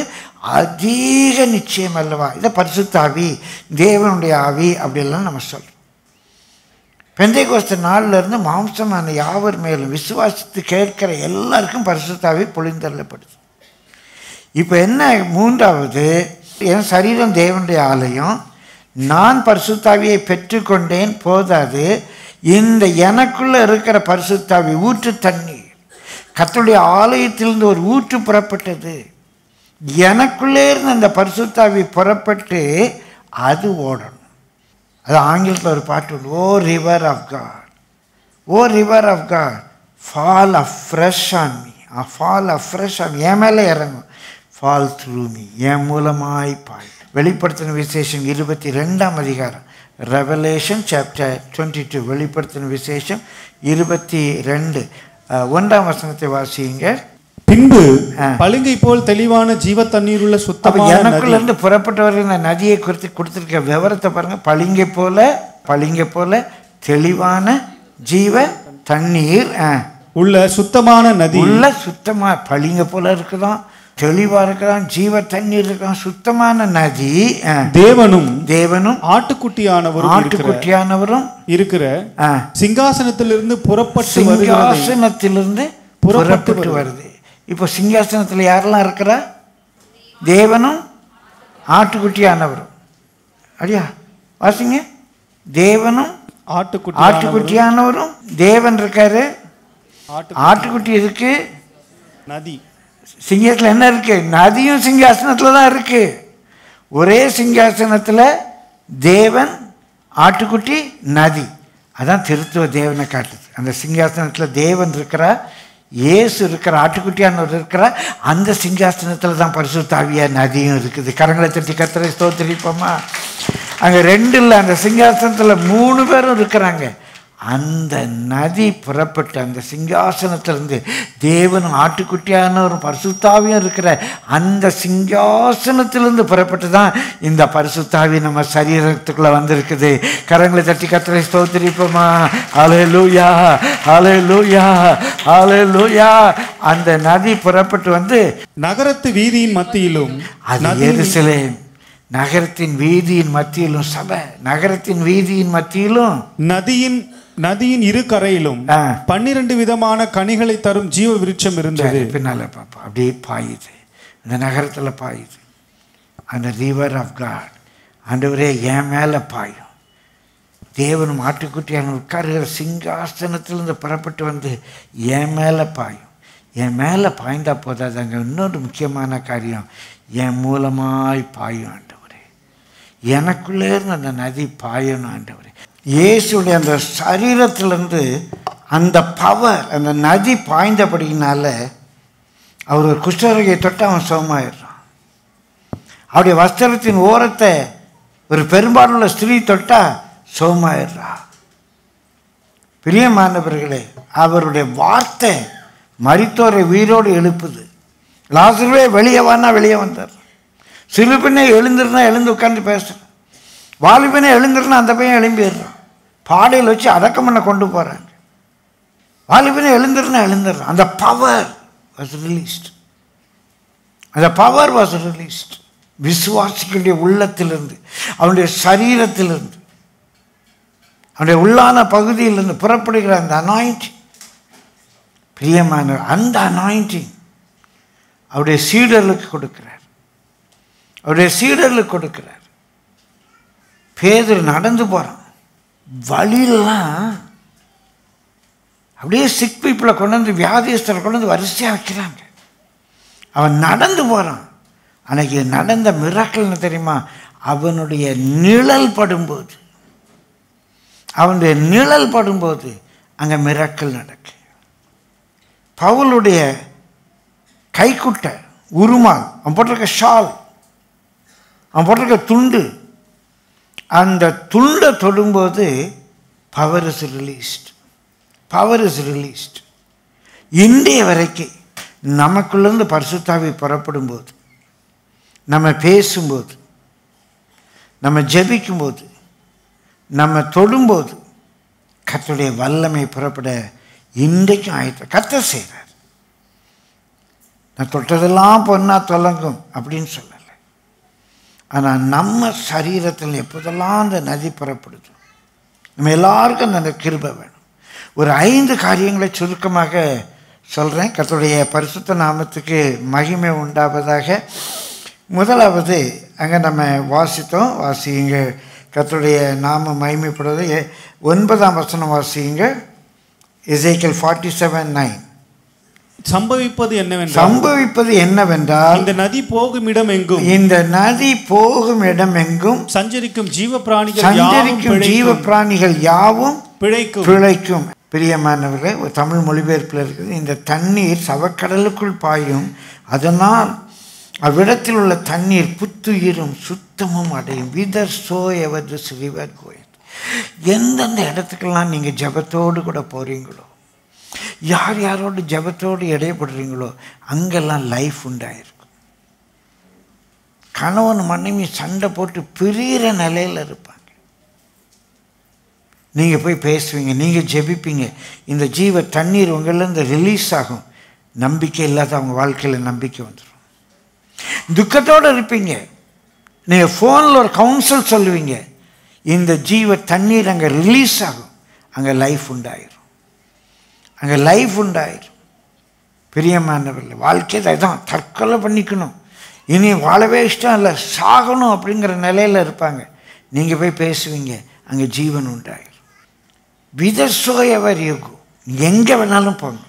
அதிக நிச்சயம் அல்லவா இதை பரிசுத்த ஆவி தேவனுடைய ஆவி அப்படிலாம் நம்ம சொல்கிறோம் பெந்தைகோஸ்த நாள்ல இருந்து மாம்சமான யாவர் மேலும் விசுவாசித்து கேட்கிற எல்லாருக்கும் பரிசுத்தாவி பொழிந்தள்ளப்படுது இப்போ என்ன மூன்றாவது என் சரீரம் தேவனுடைய ஆலயம் நான் பரிசுத்தாவியை பெற்றுக்கொண்டேன் போதாது இந்த எனக்குள்ள இருக்கிற பரிசுத்தாவி ஊற்று தண்ணீர் கர்த்தருடைய ஆலயத்திலிருந்து ஒரு ஊற்று புறப்பட்டது எனக்குள்ளே இருந்து அந்த பரிசுத்தாவி புறப்பட்டு அது ஓடணும் அது ஆங்கிலத்தில் ஒரு பாட்டு உண்டு oh river of God oh river of God fall afresh on me fall afresh on என் மேலே இறங்கும் ஃபால் த்ரூ மீ என் மூலமாய் பாய் வெளிப்படுத்தின விசேஷம் இருபத்தி ரெண்டாம் அதிகாரம் ரெவலேஷன் சாப்டர் டுவெண்ட்டி டூ வெளிப்படுத்தின விசேஷம் இருபத்தி ரெண்டு அஹ், ஒன்றாம் வசனத்தை வாசியுங்க பின்பு ஆ. பளிங்கை போல் தெளிவான ஜீவ தண்ணீர் உள்ள அப்போ சுத்தமான எனக்குள்ள நதி இருந்து புறப்பட்டவர் இந்த நதியை குறித்து கொடுத்துருக்க விவரத்தை பாருங்க பளிங்கை போல பளிங்கை போல தெளிவான ஜீவ தண்ணீர் ஆ, உள்ள சுத்தமான நதி உள்ள சுத்தமா பளிங்க போல இருக்குதாம் தெளிவா இருக்கலாம் ஜீவ தண்ணீர் இருக்கலாம் சுத்தமான நதி ஆ, தேவனும் தேவனும் ஆட்டுக்குட்டியானவரும் இருக்கிற ஆட்டுக்குட்டியானவரும் இருக்கிற ஆ, சிங்காசனத்திலிருந்து புறப்பட்டு வருகிறதை சிங்காசனத்திலிருந்து புறப்பட்டு புறப்பட்டு வருது இப்போ சிங்காசனத்தில் யாரெல்லாம் இருக்கிறா தேவனும் ஆட்டுக்குட்டியானவரும் அப்படியா வாசிங்க தேவனும் ஆட்டுக்குட்டி ஆட்டுக்குட்டியானவரும் தேவன் இருக்காரு ஆட்டு ஆட்டுக்குட்டி இருக்கு நதி சிங்கத்தில் என்ன இருக்கு நதியும் சிங்காசனத்தில் தான் இருக்கு ஒரே சிங்காசனத்தில் தேவன் ஆட்டுக்குட்டி நதி அதான் திருத்துவ தேவனை காட்டுது அந்த சிங்காசனத்தில் தேவன் இருக்கிறா இயேசு இருக்கிற ஆட்டுக்குட்டியானவர் இருக்கிற அந்த சிங்காசனத்தில் தான் பரிசுத்தாவியா நதியும் இருக்குது கரங்களை தட்டி கத்தரை ஸ்தோத்திரிப்போமா அங்கே ரெண்டு இல்லை அந்த சிங்காசனத்தில் மூணு பேரும் இருக்கிறாங்க அந்த நதி புறப்பட்டு அந்த சிங்காசனத்திலிருந்து தேவனும் ஆட்டுக்குட்டியானவரும் பரிசுத்தாவியும் இருக்கிற அந்த சிங்காசனத்திலிருந்து புறப்பட்டு தான் இந்த பரிசுத்தாவி நம்ம சரீரத்துக்குள்ள வந்திருக்குது கரங்களை தட்டி கத்தரை ஸ்தோத்திரிப்போமா அலே லூயா அலே லூயா அலே லூயா அந்த நதி புறப்பட்டு வந்து நகரத்து வீதியின் மத்தியிலும் அது நதியின் எருசலேம் நகரத்தின் வீதியின் மத்தியிலும் சபை நகரத்தின் வீதியின் மத்தியிலும் நதியின் நதியின் இரு கரையிலும் ஆ. பன்னிரண்டு விதமான கனிகளை தரும் ஜீவ விருட்சம் இருந்தது சரி பின்னால் பாப்பா அப்படியே பாயுது இந்த நகரத்தில் பாயுது அந்த ரிவர் ஆஃப் காட் ஆண்டவரே என் மேலே பாயும் தேவனும் ஆட்டுக்குட்டியான உட்காருகிற சிங்காசனத்திலிருந்து புறப்பட்டு வந்து என் மேலே பாயும் என் மேலே பாய்ந்தா போதாது அங்கே இன்னொரு முக்கியமான காரியம் என் மூலமாய் பாயும் ஆண்டவரே எனக்குள்ளே இருந்து அந்த நதி பாயணும் ஆண்டவரே இயேசுடைய அந்த சரீரத்திலிருந்து அந்த பவர் அந்த நதி பாய்ந்தபடியினால அவர் ஒரு குஷ்டரோகியை தொட்டு அவன் சுகமாயிடுறான் அவருடைய வஸ்திரத்தின் ஓரத்தை ஒரு பெரும்பாலுள்ள ஸ்திரீ தொட்டா சுகமாயிடுறா பிரியமானவர்களே அவருடைய வார்த்தை மரித்தோரை உயிரோடு எழுப்புது லாசருவே வெளியே வானா வெளியே வந்தார் சிறுபின்னே எழுந்திருந்தா எழுந்து உட்காந்து பேசுகிறான் வாலிபனே எழுந்திருந்தா அந்த பையன் எழும்பிடுறான் பாடையில் வச்சு அடக்கம் பண்ண கொண்டு போகிறாங்க வாலிபனே எழுந்திருந்தா எழுந்துடுறான் அந்த பவர் வாஸ் ரிலீஸ்ட் அந்த பவர் வாஸ் ரிலீஸ்ட் விசுவாசிகளுடைய உள்ளத்திலிருந்து அவனுடைய சரீரத்திலிருந்து அவனுடைய உள்ளான பகுதியிலிருந்து புறப்படுகிற அந்த அனாயிண்டிங் பிரியமான அந்த அனாயிண்டிங் அவருடைய சீடர்களுக்கு கொடுக்கிறார் அவருடைய சீடர்களுக்கு கொடுக்கிறார் பேதர் நடந்து போகிறான் வழியெல்லாம் அப்படியே சிக் பீப்புளை கொண்டு வந்து வியாதியஸ்தரை கொண்டு வந்து வரிசையாக வைக்கிறாங்க அவன் நடந்து போகிறான் அன்னைக்கு நடந்த மிராக்கள்னு தெரியுமா அவனுடைய நிழல் படும்போது அவனுடைய நிழல் படும்போது அங்கே மிராக்கள் நடக்கு பவுலுடைய கைக்குட்டை உருமால் அவன் போட்டிருக்க ஷால் அவன் போட்டிருக்க துண்டு அந்த துண்டை தொடும்போது power is released power is released இன்றைய வரைக்கும் நமக்குள்ளேருந்து பரிசுத்தாவி புறப்படும் போது நம்ம பேசும்போது நம்ம ஜெபிக்கும்போது நம்ம தொடும்போது கர்த்தருடைய வல்லமை புறப்பட இன்றைக்கும் ஆயத்த கத்த செய்கிறார் நான் தொட்டதெல்லாம் பொண்ணா தொலங்கும் அப்படின்னு சொல்லலை ஆனால் நம்ம சரீரத்தில் எப்போதெல்லாம் அந்த நதி புறப்படுது நம்ம எல்லாருக்கும் அந்த கிருபை வேணும் ஒரு ஐந்து காரியங்களை சுருக்கமாக சொல்கிறேன் கர்த்தருடைய பரிசுத்த நாமத்துக்கு மகிமை உண்டாவதாக முதலாவது அங்கே நம்ம வாசித்தோம் வாசிங்க கர்த்தருடைய நாம மகிமைப்படுவது எ- ஒன்பதாம் வசனம் வாசிங்க இசைக்கல் ஃபார்ட்டி செவன் நைன் சம்பவிப்பது என்னவென்றால் சம்பவிப்பது என்னவென்றால் இந்த நதி போகும் இடம் எங்கும் இந்த நதி போகும் இடம் எங்கும் சஞ்சரிக்கும் ஜீவ பிராணிகள் யாவும் சஞ்சரிக்கும் ஜீவ பிழைக்கும். பிராணிகள் யாவும் பிழைக்கும் பிழைக்கும் பிரியமானவர்களே ஒரு தமிழ் மொழிபெயர்ப்பில் இருக்குது இந்த தண்ணீர் சவக்கடலுக்குள் பாயும் அதனால் அவ்விடத்தில் உள்ள தண்ணீர் புத்துயிரும் சுத்தமும் அடையும் whithersoever this river கோயில் எந்தெந்த இடத்துக்கெல்லாம் நீங்கள் ஜெபத்தோடு கூட போகிறீங்களோ யார் யாரோடு ஜெபத்தோடு இடையப்படுறீங்களோ அங்கெல்லாம் லைஃப் உண்டாயிருக்கும் கணவன் மனைவி சண்டை போட்டு பிரிகிற நிலையில் இருப்பாங்க நீங்கள் போய் பேசுவீங்க நீங்கள் ஜெபிப்பீங்க இந்த ஜீவ தண்ணீர் உங்களிலேருந்து ரிலீஸ் ஆகும் நம்பிக்கை இல்லாத அவங்க வாழ்க்கையில் நம்பிக்கை வந்துடும் துக்கத்தோடு இருப்பீங்க நீங்கள் ஃபோனில் ஒரு கவுன்சில் சொல்லுவீங்க இந்த ஜீவ தண்ணீர் அங்கே ரிலீஸ் ஆகும் அங்கே லைஃப் உண்டாயிரும் அங்கே லைஃப் உண்டாயிரும் பிரியமானவர்கள் வாழ்க்கை தான் தற்கொலை பண்ணிக்கணும் இனி வாழவே இஷ்டம் இல்லை சாகணும் அப்படிங்கிற நிலையில் இருப்பாங்க நீங்கள் போய் பேசுவீங்க அங்கே ஜீவன் உண்டாயிரும் விதர்சோ எவர் யோகு எங்கே வேணாலும் போங்க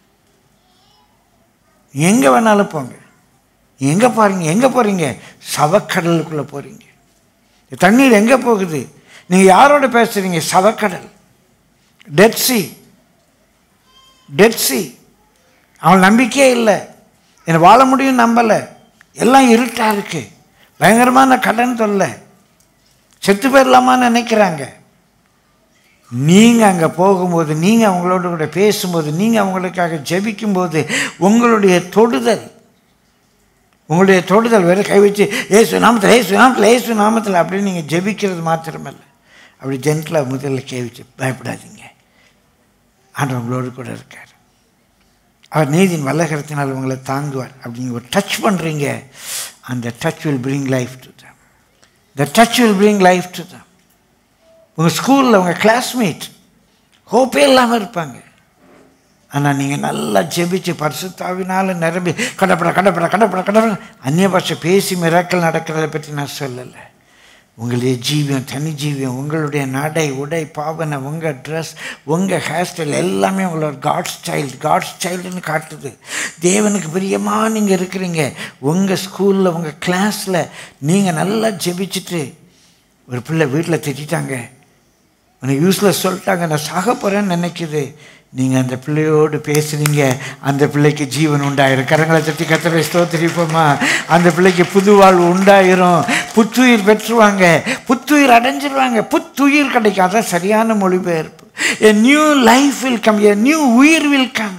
எங்கே வேணாலும் போங்க எங்கே போகிறீங்க எங்கே போகிறீங்க சவக்கடலுக்குள்ளே போகிறீங்க தண்ணீர் எங்கே போகுது நீங்கள் யாரோட பேசுகிறீங்க சவக்கடல் டெட் சி டெட் சி அவன் நம்பிக்கையே இல்லை என்னை வாழ முடியும் நம்பலை எல்லாம் இருட்டாக இருக்கு பயங்கரமான கடன் தொல்லை செத்து போயிடலாமான்னு நினைக்கிறாங்க நீங்கள் அங்கே போகும்போது நீங்கள் அவங்களோட கூட பேசும்போது நீங்கள் அவங்களுக்காக ஜெபிக்கும்போது உங்களுடைய தொடுதல் உங்களுடைய தொடுதல் வேறு கை வச்சு ஏசு நாமத்தில் ஏசு நாமத்தில் ஏசு நாமத்தில் அப்படின்னு நீங்கள் ஜெபிக்கிறது மாத்திரமல்ல அப்படி ஜென்டில் முதல்ல கை வச்சு பயப்படாதீங்க ஆண்டவர் உங்களோடு கூட இருக்கார் அவர் நீதியின் வல்லகரத்தினால் உங்களை தாங்குவார் அப்படிங்க ஒரு டச் பண்ணுறீங்க அந்த touch will bring life to them the touch will bring life to them உங்கள் ஸ்கூலில் உங்கள் கிளாஸ்மேட் ஹோப்பே இல்லாமல் இருப்பாங்க ஆனால் நீங்கள் நல்லா ஜெபிச்சு பரிசுத்தாவினால நிரம்பி கடப்பட கடப்பட கடப்பட கடப்பட அந்நிய பாஷை பேசி மிராக்கள் நடக்கிறத பற்றி நான் சொல்லலை உங்களுடைய ஜீவியம் தனி ஜீவியம் உங்களுடைய நடை உடை பாவனை உங்கள் ட்ரெஸ் உங்கள் ஹேர் ஸ்டைல் எல்லாமே உங்களோட காட்ஸ் சைல்டு காட்ஸ் சைல்டுன்னு காட்டுது தேவனுக்கு பிரியமாக நீங்கள் இருக்கிறீங்க உங்கள் ஸ்கூலில் உங்கள் கிளாஸில் நீங்கள் நல்லா ஜெபிச்சுட்டு ஒரு பிள்ளை வீட்டில் திட்டாங்க உனக்கு யூஸ்லெஸ் சொல்லிட்டாங்க நான் சாக போகிறேன்னு நினைக்குது நீங்கள் அந்த பிள்ளையோடு பேசுனீங்க அந்த பிள்ளைக்கு ஜீவன் உண்டாயிரும் கரங்களை தட்டி கத்தரை ஸ்தோத்திரிப்போமா அந்த பிள்ளைக்கு புது வாழ்வு உண்டாயிரும் புத்துயிர் பெற்றுவாங்க புத்துயிர் அடைஞ்சிருவாங்க புத்துயிர் கிடைக்கும் அதான் சரியான மொழிபெயர்ப்பு a new life will come a new உயிர் வில் கம்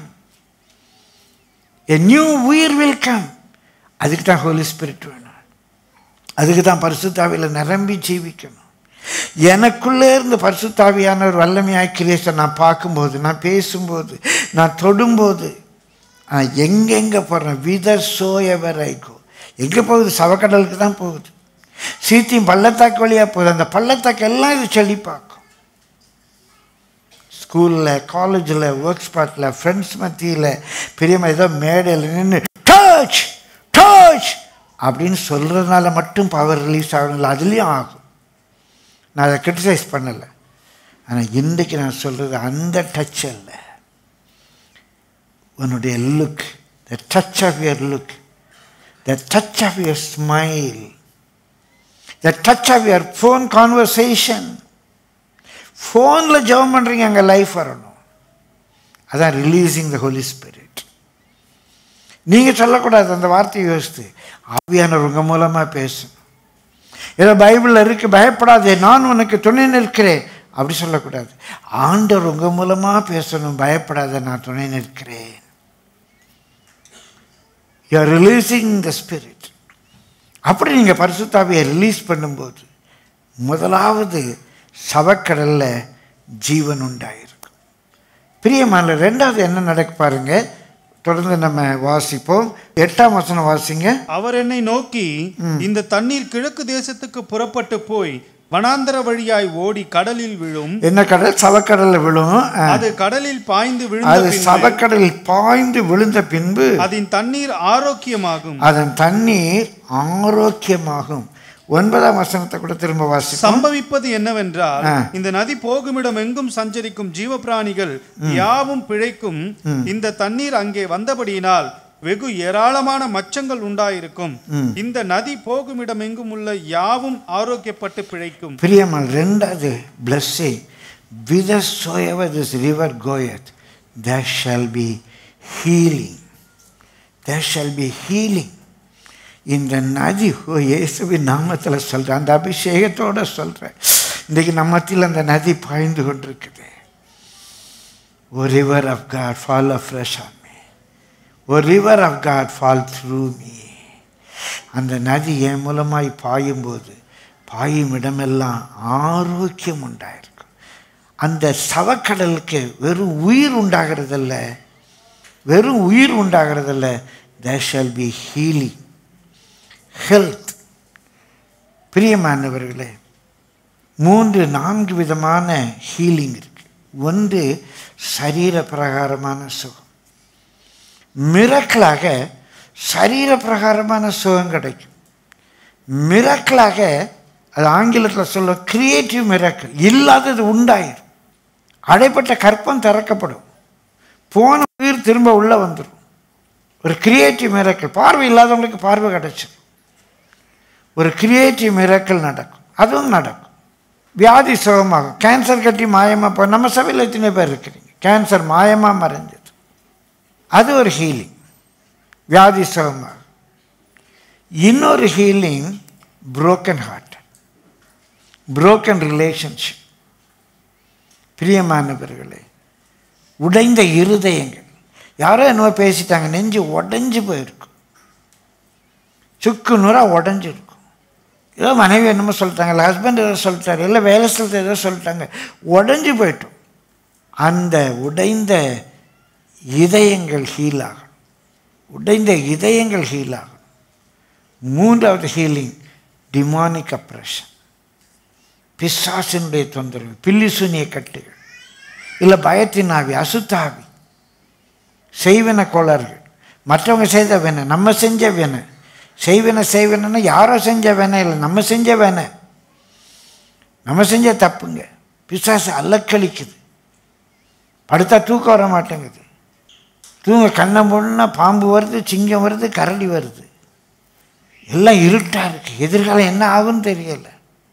எ நியூ உயிர் வில் கம் அதுக்கு தான் ஹோலி ஸ்பிரிட் வேணும் அதுக்கு தான் பரிசுத்தாவியில் நிரம்பி ஜீவிக்கணும் எனக்குள்ளே இருந்து பரிசுத்தாவியான ஒரு வல்லமையாய் கிரியேஷனை நான் பார்க்கும்போது நான் பேசும்போது நான் தொடும்போது நான் எங்கெங்கே போகிறேன் விதர் சோ எவர் ஐகோ எங்கே போகுது சவக்கடலுக்கு தான் போகுது சீத்தியும் பள்ளத்தாக்கு வழியாக போகுது அந்த பள்ளத்தாக்கு எல்லாம் இது செழிப்பாக்கும் ஸ்கூலில் காலேஜில் ஒர்க் ஸ்பாட்டில் ஃப்ரெண்ட்ஸ் மத்தியில் பெரியம்மா ஏதோ மேடையில் நின்று டச் டச் அப்படின்னு சொல்கிறதுனால மட்டும் பவர் ரிலீஸ் ஆகணும்ல அதுலேயும் ஆகும் நான் அதை கிரிட்டிசைஸ் பண்ணலை ஆனால் இன்றைக்கு நான் சொல்கிறது அந்த டச் அல்ல உன்னுடைய look the touch of your look the touch of your smile the touch of your phone conversation ஃபோனில் ஜெபம் பண்ணுறீங்க அங்கே லைஃப் வரணும் அதான் ரிலீஸிங் த ஹோலி ஸ்பிரிட் நீங்கள் சொல்லக்கூடாது அந்த வார்த்தையை யோசித்து ஆவியானவர் உங்கள் மூலமாக பேசணும் ஏதோ பைபிளில் இருக்கு பயப்படாதே நான் உனக்கு துணை நிற்கிறேன் அப்படி சொல்லக்கூடாது ஆண்டவர் உங்கள் மூலமாக பேசணும் பயப்படாத நான் துணை நிற்கிறேன் you are releasing the spirit அப்படி நீங்கள் பரிசுத்தாவியை ரிலீஸ் பண்ணும்போது முதலாவது சவக்கடலில் ஜீவன் உண்டாயிருக்கும் பிரியமான ரெண்டாவது என்ன நடக்கு பாருங்க தொடர்ந்து நம்ம வாசிப்போம் எட்டாம் வசனம் வாசிங்க அவர் என்னை நோக்கி இந்த தண்ணீர் கிழக்கு தேசத்துக்கு புறப்பட்டு போய் வனாந்தர வழியாய் ஓடி கடலில் விழும் என்ன கடல் சவக்கடலில் விழும் ஆ. அது கடலில் பாய்ந்து விழுந்த அது பின்பு சவக்கடலில் பாய்ந்து விழுந்த பின்பு அதன் தண்ணீர் ஆரோக்கியமாகும் அதன் தண்ணீர் ஆரோக்கியமாகும் ஒன்பதாம் வசனத்தை கூட திரும்ப வாசிப்போம் சம்பவிப்பது என்னவென்றால் ஆ. இந்த நதி போகுமிடம் எங்கும் சஞ்சரிக்கும் ஜீவப்பிராணிகள் யாவும் பிழைக்கும் இந்த தண்ணீர் அங்கே வந்தபடியினால் வெகு ஏராளமான மச்சங்கள் உண்டாயிருக்கும் இந்த நதி போகுமிடம் எங்கும் உள்ள யாவும் ஆரோக்கியப்பட்டு பிழைக்கும் பிரியமல் ரெண்டாவது blessing whithersoever this river goeth there shall be healing there shall be healing இந்த நதி ஓ இயேசுவின் நாமத்தில் சொல்கிறேன் அந்த அபிஷேகத்தோட சொல்கிறேன் இன்றைக்கு நம்ம மத்தியில் அந்த நதி பாய்ந்து கொண்டிருக்குது oh river of God fall afresh on me oh river of God fall through me அந்த நதி என் மூலமாய் பாயும்போது பாயும் இடமெல்லாம் ஆரோக்கியம் உண்டாயிருக்கும் அந்த சவக்கடலுக்கு வெறும் உயிர் உண்டாகிறதில்ல வெறும் உயிர் உண்டாகிறதில்ல there shall be healing health பிரியமானவர்களே மூன்று நான்கு விதமான ஹீலிங் இருக்கு ஒன்று சரீர பிரகாரமான சுகம் மிரக்கலாக சரீர பிரகாரமான சுகம் கிடைக்கும் மிரக்கலாக அது ஆங்கிலத்தில் சொல்ல கிரியேட்டிவ் மிரக்கல் இல்லாதது உண்டாயிரும் அடைப்பட்ட கற்பம் திறக்கப்படும் போன உயிர் திரும்ப உள்ளே வந்துடும் ஒரு கிரியேட்டிவ் மிரக்கல் பார்வை இல்லாதவங்களுக்கு பார்வை கிடைச்சிடும் ஒரு கிரியேட்டிவ் மிரக்கல் நடக்கும் அதுவும் நடக்கும் வியாதி சுகமாகும் கேன்சர் கட்டி மாயமாக போ நம்ம சபையில் எத்தனை பேர் இருக்கிறீங்க கேன்சர் மாயமாக மறைஞ்சது அது ஒரு ஹீலிங் வியாதி சுகமாகும் இன்னொரு healing broken heart broken relationship பிரியமானவர்களே உடைந்த இருதயங்கள் யாரோ என்னவோ பேசிட்டாங்க நெஞ்சு உடஞ்சி போயிருக்கும் சுக்கு நூறாக உடஞ்சிருக்கும் ஏதோ மனைவி என்னமோ சொல்லிட்டாங்க இல்லை ஹஸ்பண்ட் ஏதோ சொல்லிட்டாரு இல்லை வேலை ஸ்தலத்தில் ஏதோ சொல்லிட்டாங்க உடஞ்சி போயிட்டோம் அந்த உடைந்த இதயங்கள் ஹீல் ஆகணும் உடைந்த இதயங்கள் ஹீல் ஆகணும் மூன்றாவது ஹீலிங் டிமானிக் அப்ரஷன் பிசாசினுடைய தொந்தரவு பில்லி சூனிய கட்டுகள் இல்லை பயத்தின் ஆவி அசுத்தாவி செய்வன கோளாறுகள் மற்றவங்க செய்த வேணை நம்ம செஞ்ச வேணை செய்வன செய்வனா யாரோ செஞ்ச வேணை இல்லை நம்ம செஞ்ச வேணை நம்ம செஞ்ச தப்புங்க பிசாசு அல்லக்களிக்குது படுத்தா தூக்கம் வர மாட்டேங்குது தூங்க கண்ணை மூடனா பாம்பு வருது சிங்கம் வருது கரடி வருது எல்லாம் இருட்டாக இருக்குது எதிர்காலம் என்ன ஆகும்னு தெரியலை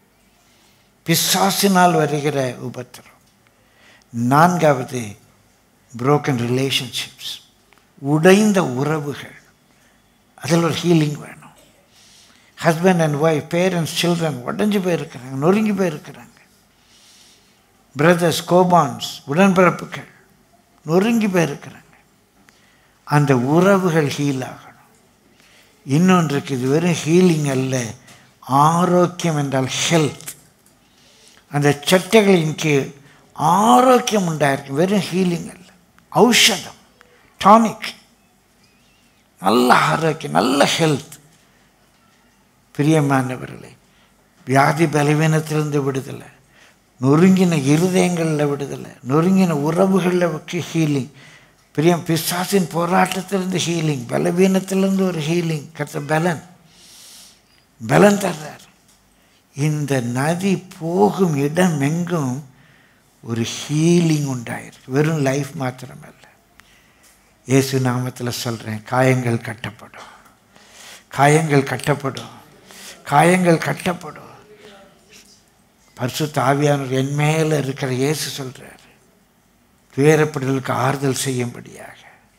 பிசாசினால் வருகிற உபத்திரம் நான்காவது broken ரிலேஷன்ஷிப்ஸ் உடைந்த உறவுகள் அதில் ஒரு ஹீலிங் வேணும் husband and wife parents children உடஞ்சி போயிருக்கிறாங்க நொறுங்கி போயிருக்கிறாங்க பிரதர்ஸ் கோபான்ஸ் உடன்பிறப்புகள் நொறுங்கி போயிருக்கிறாங்க அந்த உறவுகள் ஹீல் ஆகணும் இன்னொன்றுக்கு இது வெறும் ஹீலிங் அல்ல ஆரோக்கியம் என்றால் ஹெல்த் அந்த சட்டைகளின் கீழ் ஆரோக்கியம் உண்டாயிருக்கு வெறும் ஹீலிங் அல்ல ஔஷதம் டானிக் நல்ல ஆரோக்கியம் நல்ல ஹெல்த் பிரியமானவர்களே வியாதி பலவீனத்திலிருந்து விடுதலை நொறுங்கின இருதயங்களில் விடுதலை நொறுங்கின உறவுகளில் ஹீலிங் பிரியம் பிசாசின் போராட்டத்திலிருந்து ஹீலிங் பலவீனத்திலிருந்து ஒரு ஹீலிங் கத்த பலன் பலன் தர்றார் இந்த நதி போகும் இடம் எங்கும் ஒரு ஹீலிங் உண்டாயிருக்கு வெறும் லைஃப் மாத்திரமல்ல இயேசு நாமத்தில் சொல்கிறேன் காயங்கள் கட்டப்படும் காயங்கள் கட்டப்படும் காயங்கள் கட்டப்படும் பரிசுத்த ஆவியானவர் என் மேலே இருக்கிற இயேசு சொல்கிறார் துயரப்படுதலுக்கு ஆறுதல் செய்யும்படியாக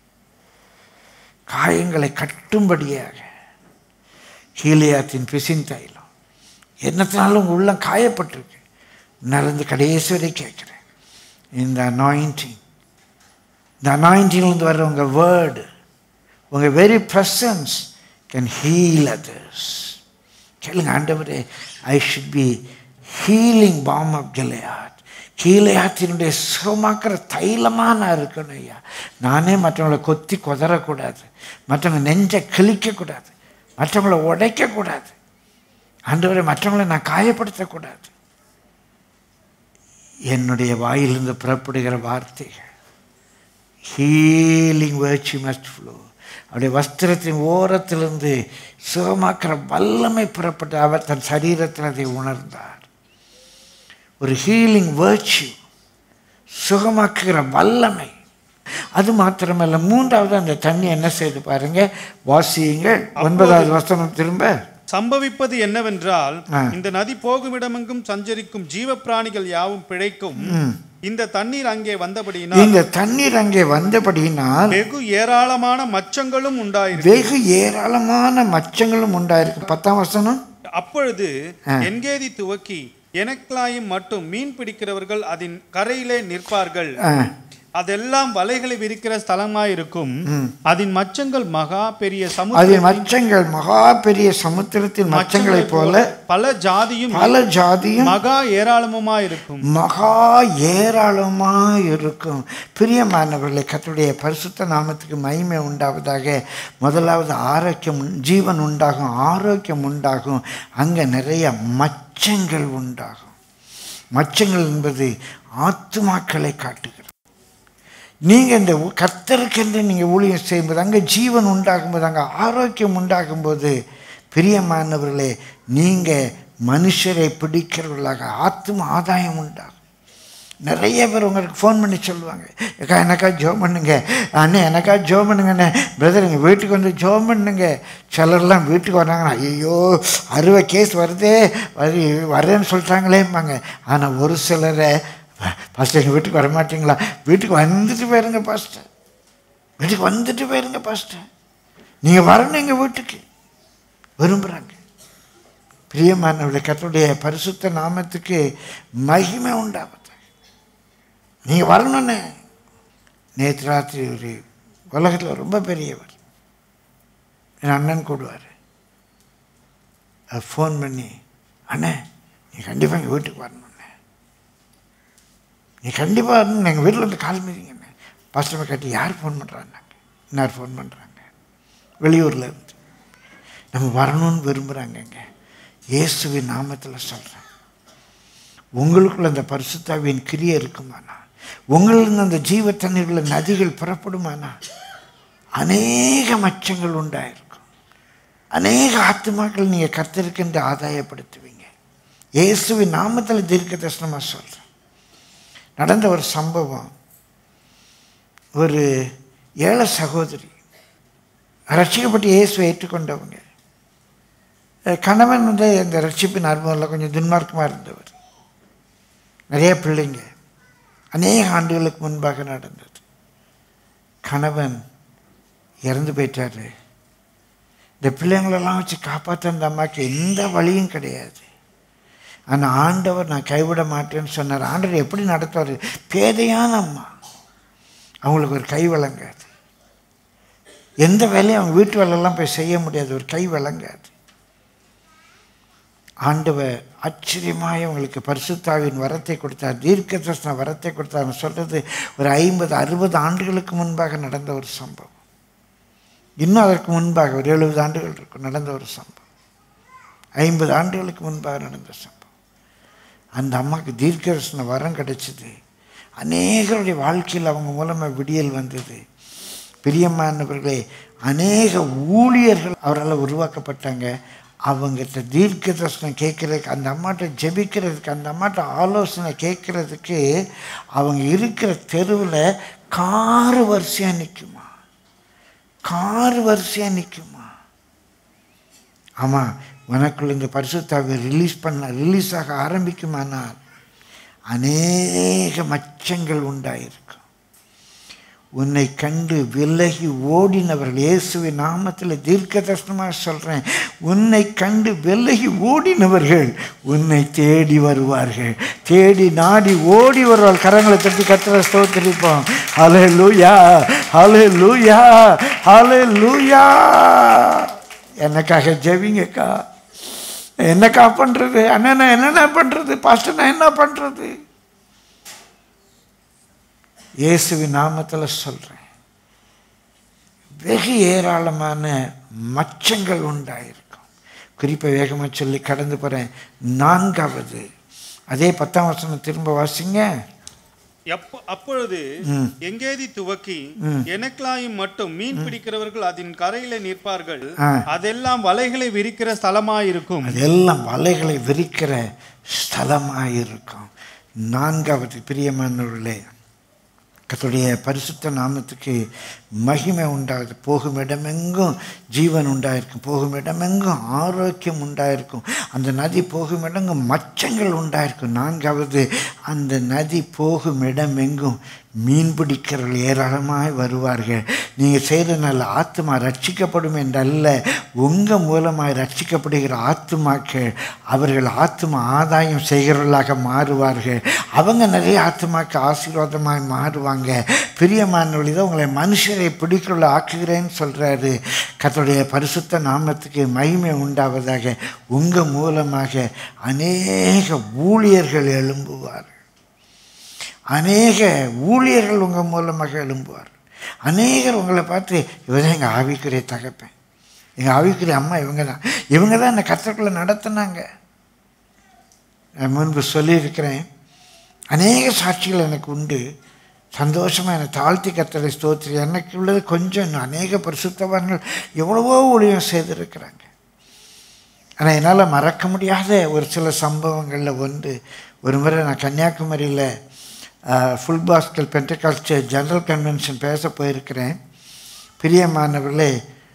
காயங்களை கட்டும்படியாக ஹீலியாத்தின் பிசின் தைலம் என்னத்தினாலும் உள்ளம் காயப்பட்டிருக்கு நடந்து கடைசி வரை கேட்குறேன் இந்த அனாயிண்டிங் இந்த அனாயிண்டிங்லேருந்து வர்ற உங்கள் வேர்டு உங்கள் very presence can heal others கேளுங்க ஆண்டவரே I should be healing balm of Gilead கீழையாத்தினுடைய சுகமாக்குற தைலமாக நான் இருக்கணும் ஐயா நானே மற்றவங்களை கொத்தி கொதறக்கூடாது மற்றவங்க நெஞ்சை கிழிக்கக்கூடாது மற்றவங்களை உடைக்கக்கூடாது ஆண்டவரை மற்றவங்களை நான் காயப்படுத்தக்கூடாது என்னுடைய வாயிலிருந்து புறப்படுகிற வார்த்தைகள் ஹீலிங் வேர்ச்சி மஸ்ட் ஃப்ளோ அவருடைய வஸ்திரத்தின் ஓரத்திலிருந்து சுகமாக்குற வல்லமை புறப்பட்டு அவர் தன் சரீரத்தில் அதை உணர்ந்தார் ஒரு ஹீலிங் வேர்ச்சி சுகமாக்குகிற வல்லமை அது மாத்திரமல்ல மூன்றாவது அந்த தண்ணி என்ன செய்து பாருங்க வாசியுங்க ஒன்பதாவது வசனம் திரும்ப சம்பவிப்பது என்னவென்றால் ஆ. இந்த நதி போகுமிடமெங்கும் சஞ்சரிக்கும் ஜீவ பிராணிகள் யாவும் பிழைக்கும் இந்த தண்ணீர் அங்கே வந்தபடியினால் இந்த தண்ணீர் அங்கே வந்தபடியினால் வெகு ஏராளமான மச்சங்களும் உண்டாயிருக்கு வெகு ஏராளமான மச்சங்களும் உண்டாயிருக்கு பத்தாம் வசனம் அப்பொழுது ஆ. என்கேதி துவக்கி எனக்லாயும் மட்டும் மீன் பிடிக்கிறவர்கள் அதன் கரையிலே நிற்பார்கள் ஆ, அதெல்லாம் வலைகளை விரிக்கிற ஸ்தலமாயிருக்கும் அதன் மச்சங்கள் மகா பெரிய சமுத்திர அதில் மச்சங்கள் மகா பெரிய சமுத்திரத்தின் மச்சங்களைப் போல பல ஜாதியும் பல ஜாதியும் மகா ஏராளமுமாயிருக்கும் மகா ஏராளமாக இருக்கும் பிரியமானவர்களே கர்த்தருடைய பரிசுத்த நாமத்துக்கு மகிமை உண்டாவதாக முதலாவது ஆரோக்கியம் உண்- ஜீவன் உண்டாகும் ஆரோக்கியம் உண்டாகும் அங்கே நிறைய மச்சங்கள் உண்டாகும் மச்சங்கள் என்பது ஆத்துமாக்களை காட்டுகிறது நீங்கள் இந்த ஊ- கர்த்தருக்கென்று நீங்கள் ஊழியம் செய்யும்போது அங்கே ஜீவன் உண்டாகும்போது அங்கே ஆரோக்கியம் உண்டாகும்போது பிரியமானவர்களே நீங்கள் மனுஷரை பிடிக்கிறவர்களாக ஆத்தும ஆதாயம் உண்டாகும் நிறைய பேர் உங்களுக்கு ஃபோன் பண்ணி சொல்லுவாங்க அக்கா எனக்கா ஜோம் பண்ணுங்க அண்ணே எனக்கா ஜோம் பண்ணுங்கண்ணே பிரதர் எங்கள் வீட்டுக்கு வந்து ஜோம் பண்ணுங்க சிலர்லாம் வீட்டுக்கு வர்றாங்கன்னா ஐயோ அறுவை கேஸ் வருதே வரு வரேன்னு சொல்லிட்டாங்களேம்பாங்க ஆனால் ஒரு சிலரை பாஸ்டர் எங்கள் வீட்டுக்கு வர மாட்டீங்களா வீட்டுக்கு வந்துட்டு போயிருங்க பாஸ்டர் வீட்டுக்கு வந்துட்டு போயிருங்க பாஸ்டர் நீங்கள் வரணும் எங்கள் வீட்டுக்கு விரும்புகிறாங்க பிரியமானவர்களே கர்த்தருடைய பரிசுத்த நாமத்துக்கு மகிமை உண்டாவது நீங்கள் வரணுண்ணே நேற்று ராத்திரி ஒரு உலகத்தில் ரொம்ப பெரியவர் என் அண்ணன் கூடுவார் ஃபோன் பண்ணி அண்ணே நீ கண்டிப்பாக எங்கள் வீட்டுக்கு வரணுண்ணே நீ கண்டிப்பாக வரணும் எங்கள் வீட்டில் வந்து கால் மீதிங்கண்ணே பாஸ்டர் கேட்டு யார் ஃபோன் பண்ணுறாங்க இன்னார் ஃபோன் பண்ணுறாங்க வெளியூரில் இருந்து நம்ம வரணும்னு விரும்புகிறாங்கங்க இயேசுவின் நாமத்தில் சொல்கிறேன் உங்களுக்குள்ள அந்த பரிசுத்தாவின் கிரியை இருக்குமானா உங்களிருந்து அந்த ஜீவ தண்ணீர்ல நதிகள் புறப்படுமானா அநேக மச்சங்கள் உண்டாயிருக்கும் அநேக ஆத்துமாக்கள் நீங்கள் கர்த்தருக்கென்று ஆதாயப்படுத்துவீங்க இயேசுவின் நாமத்தில் தீர்க்க தரிசனமாக சொல்கிறேன் நடந்த ஒரு சம்பவம் ஒரு ஏழை சகோதரி ரட்சிக்கப்பட்டு இயேசுவை ஏற்றுக்கொண்டவங்க அஹ் கணவன் வந்து இந்த ரட்சிப்பின் அனுபவத்தில் கொஞ்சம் துன்மார்க்கமாக இருந்தவர் நிறைய பிள்ளைங்க அநேக ஆண்டுகளுக்கு முன்பாக நடந்தது கணவன் இறந்து போயிட்டாரு இந்த பிள்ளைங்களெல்லாம் வச்சு காப்பாற்ற அந்த அம்மாவுக்கு எந்த வழியும் கிடையாது ஆனால் ஆண்டவர் நான் கைவிட மாட்டேன்னு சொன்னார் ஆண்டவர் எப்படி நடத்துவார் பேதையான அம்மா அவங்களுக்கு ஒரு கை வழங்காது எந்த வேலையும் அவங்க வீட்டு வேலையெல்லாம் போய் செய்ய முடியாது ஒரு கை வழங்காது ஆண்டவர் ஆச்சரியமாய் அவங்களுக்கு பரிசுத்தாவின் வரத்தை கொடுத்தார் தீர்க்க தரிசன வரத்தை கொடுத்தார் சொல்கிறது ஒரு ஐம்பது அறுபது ஆண்டுகளுக்கு முன்பாக நடந்த ஒரு சம்பவம் இன்னும் அதற்கு முன்பாக ஒரு எழுபது ஆண்டுகள் இருக்கும் நடந்த ஒரு சம்பவம் ஐம்பது ஆண்டுகளுக்கு முன்பாக நடந்த சம்பவம் அந்த அம்மாவுக்கு தீர்க்கதரிசன வரம் கிடைச்சிது அநேகருடைய வாழ்க்கையில் அவங்க மூலமாக விடியல் வந்தது பிரியமானவர்களே அநேக ஊழியர்கள் அவரால் உருவாக்கப்பட்டாங்க அவங்ககிட்ட தீர்க்க தரிசனம் கேட்குறதுக்கு அந்த அம்மாட்ட ஜெபிக்கிறதுக்கு அந்த அம்மாட்ட ஆலோசனை கேட்குறதுக்கு அவங்க இருக்கிற தெருவில் காரு வரிசையாக நிற்குமா கார் வரிசையாக நிற்குமா ஆமாம் உனக்குள்ள இந்த பரிசுத்தாவை ரிலீஸ் பண்ண ரிலீஸ் ஆக ஆரம்பிக்குமானால் அநேக மச்சங்கள் உண்டாயிருக்கும் உன்னை கண்டு விலகி ஓடினவர்கள் இயேசுவின் நாமத்தில் தீர்க்க தரிசனமாக சொல்கிறேன் உன்னை கண்டு விலகி ஓடினவர்கள் உன்னை தேடி வருவார்கள் தேடி நாடி ஓடி வருவார்கள் கரங்களை தட்டி கத்திர ஸ்தோத்திரிப்போம் ஹலே லூயா ஹலே லூயா ஹலே லூயா எனக்காக ஜெபிங்கக்கா என்னக்கா பண்ணுறது அண்ணா நான் என்னென்ன பண்ணுறது பாஸ்டர் நான் என்ன பண்ணுறது இயேசுவின் நாமத்தில் சொல்கிறேன் வெகு ஏராளமான மச்சங்கள் உண்டாயிருக்கும் குறிப்பை வேகமாக சொல்லி கடந்து போகிறேன் நான்காவது அதே பத்தாம் வசனம் திரும்ப வாசிங்க எப்ப- அப்பொழுது ம். எங்கேதி துவக்கி ம். எனக்லாயும் மட்டும் மீன் பிடிக்கிறவர்கள் அதன் கரையில நிற்பார்கள் ஆ. அதெல்லாம் வலைகளை விரிக்கிற ஸ்தலமாயிருக்கும் அதெல்லாம் வலைகளை விரிக்கிற ஸ்தலமாக இருக்கும் நான்காவது பிரியமானவர்களே கர்த்தருடைய பரிசுத்த நாமத்துக்கு மகிமை உண்டாகுது போகும் இடமெங்கும் ஜீவன் உண்டாயிருக்கும் போகும் இடமெங்கும் ஆரோக்கியம் உண்டாயிருக்கும் அந்த நதி போகும் இடங்கும் மச்சங்கள் உண்டாயிருக்கும் நான்காவது அந்த நதி போகும் இடமெங்கும் மீன் பிடிக்கிறவர்கள் ஏராளமாய் வருவார்கள் நீங்கள் செய்கிற நல்ல ஆத்மா ரட்சிக்கப்படும் என்றல்ல உங்கள் மூலமாய் ரட்சிக்கப்படுகிற ஆத்துமாக்கள் அவர்கள் ஆத்மா ஆதாயம் செய்கிறவர்களாக மாறுவார்கள் அவங்க நிறைய ஆத்மாக்கு ஆசீர்வாதமாய் மாறுவாங்க பிரியமானவழி தான் உங்களை மனுஷரை பிடிக்கிறவளை ஆக்குகிறேன்னு சொல்கிறாரு கர்த்தருடைய பரிசுத்த நாமத்துக்கு மகிமை உண்டாவதாக உங்கள் மூலமாக அநேக ஊழியர்கள் எழும்புவார் அநேக ஊழியர்கள் உங்கள் மூலமாக எழும்புவார் அநேகர் உங்களை பார்த்து இவர் தான் எங்கள் ஆவிக்குரிய தகப்பேன் எங்கள் ஆவிக்குரிய அம்மா இவங்க தான் இவங்க தான் என்னை கத்தக்குள்ளே நடத்துனாங்க நான் முன்பு சொல்லியிருக்கிறேன் அநேக சாட்சிகள் எனக்கு உண்டு சந்தோஷமாக என்னை தாழ்த்தி கத்தரை ஸ்தோத்திரி எனக்கு உள்ளது கொஞ்சம் இன்னும் அநேக பரிசுத்தவான்கள் எவ்வளவோ ஊழியம் செய்திருக்கிறாங்க ஆனால் என்னால் மறக்க முடியாத ஒரு சில சம்பவங்களில் ஒன்று ஒரு முறை நான் கன்னியாகுமரியில் full gospel pentecostal general convention பேச போயிருக்கிறேன் பிரியமானவர்களே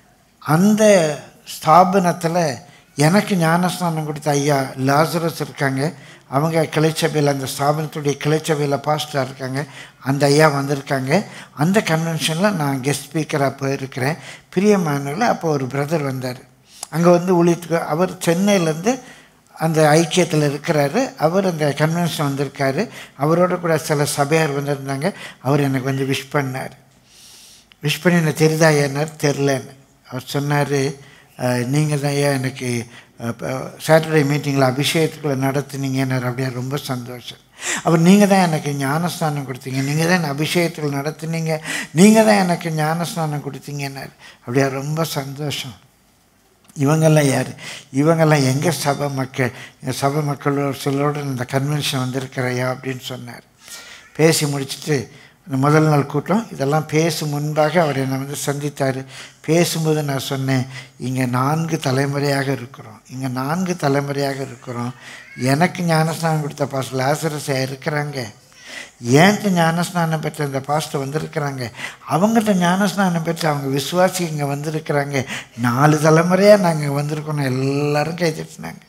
அந்த ஸ்தாபனத்தில் எனக்கு ஞானஸ்நானம் கொடுத்த ஐயா லாசரஸ் இருக்காங்க அவங்க கிளைச்சபையில் அந்த ஸ்தாபனத்துடைய கிளைச்சபையில் பாஸ்டராக இருக்காங்க அந்த ஐயா வந்திருக்காங்க அந்த கன்வென்ஷனில் நான் கெஸ்ட் ஸ்பீக்கராக போயிருக்கிறேன் பிரியமானவர்களே அப்போ ஒரு பிரதர் வந்தார் அங்கே வந்து ஊழியத்துக்கு அவர் சென்னையிலேருந்து அந்த ஐக்கியத்தில் இருக்கிறாரு அவர் அந்த கன்வென்ஷன் வந்திருக்காரு அவரோட கூட சில சபையார் வந்திருந்தாங்க அவர் எனக்கு வந்து விஷ் பண்ணார் விஷ் பண்ணி என்ன தெரியுதா ஏன்னார் தெரிலன்னு அவர் சொன்னார் நீங்கள் தான் ஐயா எனக்கு சாட்டர்டே மீட்டிங்கில் அபிஷேகத்துக்குள்ளே நடத்துனீங்கன்னார் அப்படியே ரொம்ப சந்தோஷம் அவர் நீங்கள் தான் எனக்கு ஞானஸ்நானம் கொடுத்தீங்க நீங்கள் தான் என்னை அபிஷேகத்தில் நடத்துனீங்க நீங்கள் தான் எனக்கு ஞானஸ்நானம் கொடுத்தீங்கன்னார் அப்படியே ரொம்ப சந்தோஷம் இவங்கெல்லாம் யார் இவங்கெல்லாம் எங்கள் சபை மக்கள் எங்கள் சபை மக்களோட சிலரோட இந்த கன்வென்ஷன் வந்திருக்கிறையா அப்படின்னு சொன்னார் பேசி முடிச்சுட்டு அந்த முதல் நாள் கூட்டம் இதெல்லாம் பேசும் முன்பாக அவர் என்னை வந்து சந்தித்தார் பேசும்போது நான் சொன்னேன் இங்கே நான்கு தலைமுறையாக இருக்கிறோம் இங்கே நான்கு தலைமுறையாக இருக்கிறோம் எனக்கு ஞானஸ்நானம் கொடுத்த பாஸ் லாசரஸ் இருக்கிறாங்க ஏன்ட்டு ஞானஸ்நானம் பெற்ற இந்த பாஸ்டர் வந்திருக்கிறாங்க அவங்ககிட்ட ஞானஸ்நானம் பெற்று அவங்க விசுவாசி இங்கே வந்திருக்கிறாங்க நாலு தலைமுறையாக நாங்கள் வந்திருக்கோம் எல்லாரும் கை தட்டினாங்க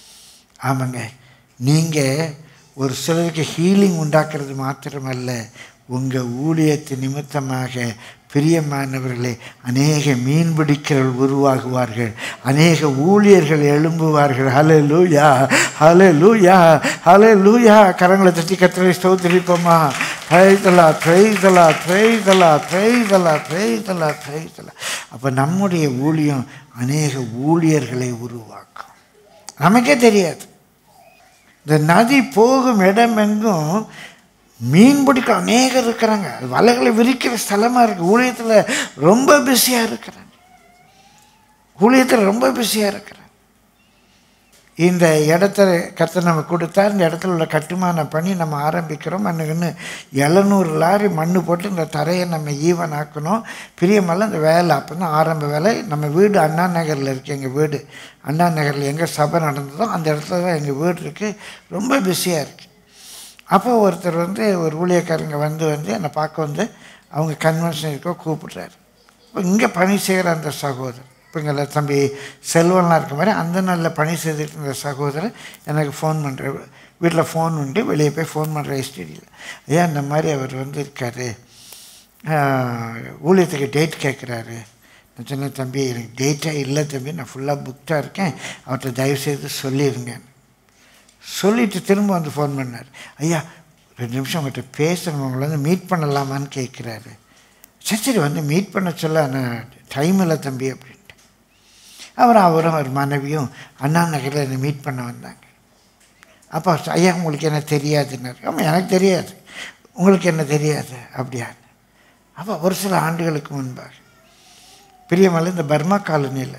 ஆமாங்க நீங்கள் ஒரு சிலருக்கு ஹீலிங் உண்டாக்குறது மாத்திரமல்ல உங்கள் ஊழியத்து நிமித்தமாக பிரியமானவர்களே அநேக மீன்பிடிக்கிறவர்கள் உருவாகுவார்கள் அநேக ஊழியர்கள் எழும்புவார்கள் ஹலே லூயா ஹலே லூயா ஹலே லூயா கரங்களை தட்டி கத்திரை ஸ்தோத்திரிப்போமா ப்ரைதலா ப்ரைதலா ப்ரைதலா ப்ரைதலா ப்ரைதலா ப்ரைதலா அப்போ நம்முடைய ஊழியம் அநேக ஊழியர்களை உருவாக்கும் நமக்கே தெரியாது இந்த நதி போகும் இடமெங்கும் மீன் பிடிக்க அநேகர் இருக்கிறாங்க அது வலைகளை விரிக்கிற ஸ்தலமாக இருக்குது ஊழியத்தில் ரொம்ப பிஸியாக இருக்கிறாங்க ஊழியத்தில் ரொம்ப பிஸியாக இருக்கிறாங்க இந்த இடத்த கர்த்தர் நம்ம கொடுத்தா இந்த இடத்துல உள்ள கட்டுமான பணி நம்ம ஆரம்பிக்கிறோம் அன்னுக்குன்னு எழுநூறு லாரி மண்ணு போட்டு இந்த தரையை நம்ம ஈவன் ஆக்கணும் பிரியமெல்லாம் இந்த வேலை அப்போ தான் ஆரம்ப வேலை நம்ம வீடு அண்ணா நகரில் இருக்குது எங்கள் வீடு அண்ணா நகரில் எங்கே சபை நடந்ததோ அந்த இடத்துல தான் எங்கள் வீடு இருக்குது ரொம்ப பிஸியாக இருக்குது அப்போ ஒருத்தர் வந்து ஒரு ஊழியக்காரங்க வந்து வந்து என்னை பார்க்க வந்து அவங்க கன்வென்ஷன் இருக்கோ கூப்பிட்றாரு இப்போ இங்கே பணி செய்கிற அந்த சகோதரர் இப்போ இங்கே தம்பி செல்வம்லாம் இருக்க மாதிரி அந்த நாளில் பணி செய்துட்டு இருந்த சகோதரர் எனக்கு ஃபோன் பண்ணுற வீட்டில் ஃபோன் உண்டு வெளியே போய் ஃபோன் பண்ணுற எஸ்டிடியில் ஐயா இந்த மாதிரி அவர் வந்து இருக்காரு ஆஹ், ஊழியத்துக்கு டேட் கேட்குறாரு நான் சொன்னேன் தம்பி எனக்கு டேட்டே இல்லை தம்பி நான் ஃபுல்லாக புக்டாக இருக்கேன் அவர்கிட்ட தயவுசெய்து சொல்லிடுங்க சொல்லிட்டு திரும்ப வந்து ஃபோன் பண்ணார் ஐயா ரெண்டு நிமிஷம் உங்கள்கிட்ட பேசணும் உங்களை வந்து மீட் பண்ணலாமான்னு கேட்குறாரு சரி சரி வந்து மீட் பண்ண சொல்ல நான் டைம் இல்லை தம்பி அப்படின்ட்டு அப்புறம் அவரும் அவர் மனைவியும் அண்ணா நகரில் என்னை மீட் பண்ண வந்தாங்க அப்போ அவர் சொ- ஐயா உங்களுக்கு என்ன தெரியாதுன்னாரு ஆமாம் எனக்கு தெரியாது உங்களுக்கு என்ன தெரியாது அப்படியா அப்போ ஒரு சில ஆண்டுகளுக்கு முன்பாக பிரியமலை இந்த பர்மா காலனியில்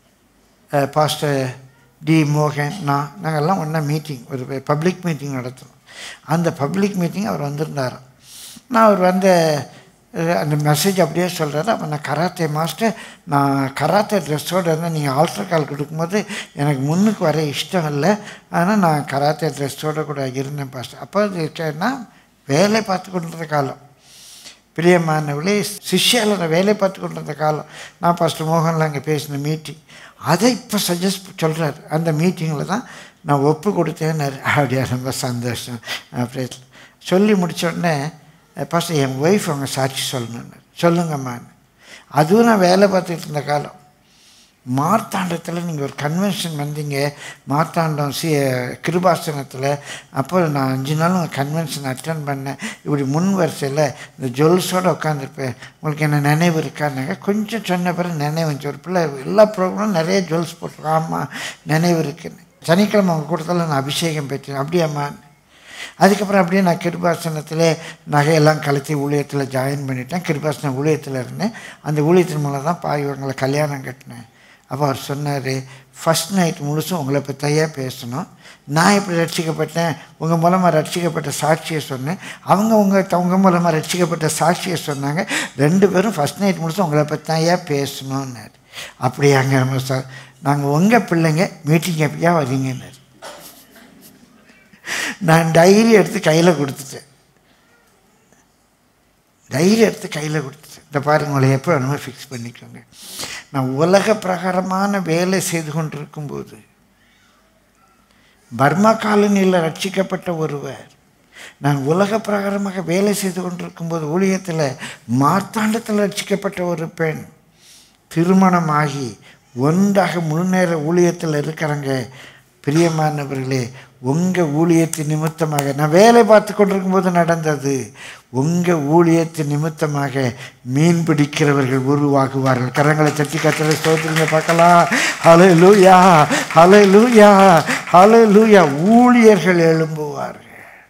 பாஸ்டர் டி மோகன் நான் நாங்கள்லாம் ஒன்றா மீட்டிங் ஒரு பப்ளிக் மீட்டிங் நடத்தணும் அந்த பப்ளிக் மீட்டிங் அவர் வந்திருந்தாராம் நான் அவர் வந்த அஹ், அந்த மெசேஜ் அப்படியே சொல்கிறாரு அப்போ நான் கராத்தே மாஸ்டர் நான் கராத்தே ட்ரெஸ்ஸோடு இருந்தால் நீங்கள் ஆல்ட்ரு கால் கொடுக்கும்போது எனக்கு முன்னுக்கு வர இஷ்டம் இல்லை ஆனால் நான் கராத்தே ட்ரெஸ்ஸோடு கூட இருந்தேன் பாஸ்டர் அப்போ அது கேன்னா வேலை பார்த்து கொண்டிருந்த காலம் பிரியமானவளே சிஷ்யாலரை வேலை பார்த்து கொண்டிருந்த காலம் நான் ஃபஸ்ட்டு மோகனில் அங்கே பேசின மீட்டிங் அதை இப்போ சஜஸ்ட் சொல்கிறார் அந்த மீட்டிங்கில் தான் நான் ஒப்பு கொடுத்தேன்னாரு அப்படியா ரொம்ப சந்தோஷம் அப்படியே சொல்லி முடிச்ச உடனே ஃபஸ்ட்டு என் ஒய்ஃப் அவங்க சாட்சி சொல்லணுன்னு சொல்லுங்கம்மான்னு அதுவும் நான் வேலை பார்த்துட்டு இருந்த காலம் மார்த்தாண்டத்தில் நீங்கள் ஒரு கன்வென்ஷன் வந்தீங்க மார்த்தாண்டம் சி கிருபாசனத்தில் அப்போ நான் அஞ்சு நாள் உங்கள் கன்வென்ஷன் அட்டன் பண்ணேன் இப்படி முன் வரிசையில் இந்த ஜுவல்ஸோடு உட்காந்துருப்பேன் உங்களுக்கு என்ன நினைவு இருக்கான்னாங்க கொஞ்சம் சொன்ன பிறகு நினைவு வந்துச்சு ஒரு பிள்ளை எல்லா ப்ரோக்ராமும் நிறைய ஜுவல்ஸ் போட்டிருக்கோம் ஆமாம் நினைவு இருக்குன்னு சனிக்கிழமை அவங்க கூட்டத்தில் நான் அபிஷேகம் பெற்றேன் அப்படியாம்மான்னு அதுக்கப்புறம் அப்படியே நான் கிருபாசனத்தில் நகையெல்லாம் கலத்தி ஊழியத்தில் ஜாயின் பண்ணிட்டேன் கிருபாசன ஊழியத்தில் இருந்தேன் அந்த ஊழியத்தின் மூலம் தான் பா இவங்களை கல்யாணம் கட்டினேன் அப்போ அவர் சொன்னார் ஃபஸ்ட் நைட் முழுசும் உங்களை பற்றியே பேசணும் நான் எப்படி ரட்சிக்கப்பட்டேன் உங்கள் மூலமாக ரட்சிக்கப்பட்ட சாட்சியை சொன்னேன் அவங்க உங்கள் உங்கள் மூலமாக ரட்சிக்கப்பட்ட சாட்சியை சொன்னாங்க ரெண்டு பேரும் ஃபஸ்ட் நைட் முழுசும் உங்களை பற்றியே பேசணுன்னாரு அப்படியாங்க நம்ம சார் நாங்கள் உங்கள் பிள்ளைங்க மீட்டிங் எப்படியா வரீங்கன்னாரு நான் டைரி எடுத்து கையில் கொடுத்துட்டேன் டைரி எடுத்து கையில் கொடுத்துட்டேன் இந்த பாருங்க உங்களை எப்போ வேணுமோ ஃபிக்ஸ் பண்ணிக்கோங்க நான் உலக பிரகாரமான வேலை செய்து கொண்டிருக்கும்போது பர்மா காலனியில் ரட்சிக்கப்பட்ட ஒருவர் நான் உலக பிரகாரமாக வேலை செய்து கொண்டிருக்கும்போது ஊழியத்தில் மார்த்தாண்டத்தில் ரட்சிக்கப்பட்ட ஒரு பெண் திருமணமாகி ஒன்றாக முழு நேர ஊழியத்தில் இருக்கிறாங்க பிரியமானவர்களே உங்கள் ஊழியத்தின் நிமித்தமாக நான் வேலை பார்த்து கொண்டிருக்கும்போது நடந்தது உங்கள் ஊழியத்தின் நிமித்தமாக மீன் பிடிக்கிறவர்கள் உருவாகுவார்கள் கரங்களை தட்டி கத்தரை ஸ்தோத்திரங்க பார்க்கலாம் ஹலோ லூயா ஹலோ லூயா ஹலோ லூயா ஊழியர்கள் எழும்புவார்கள்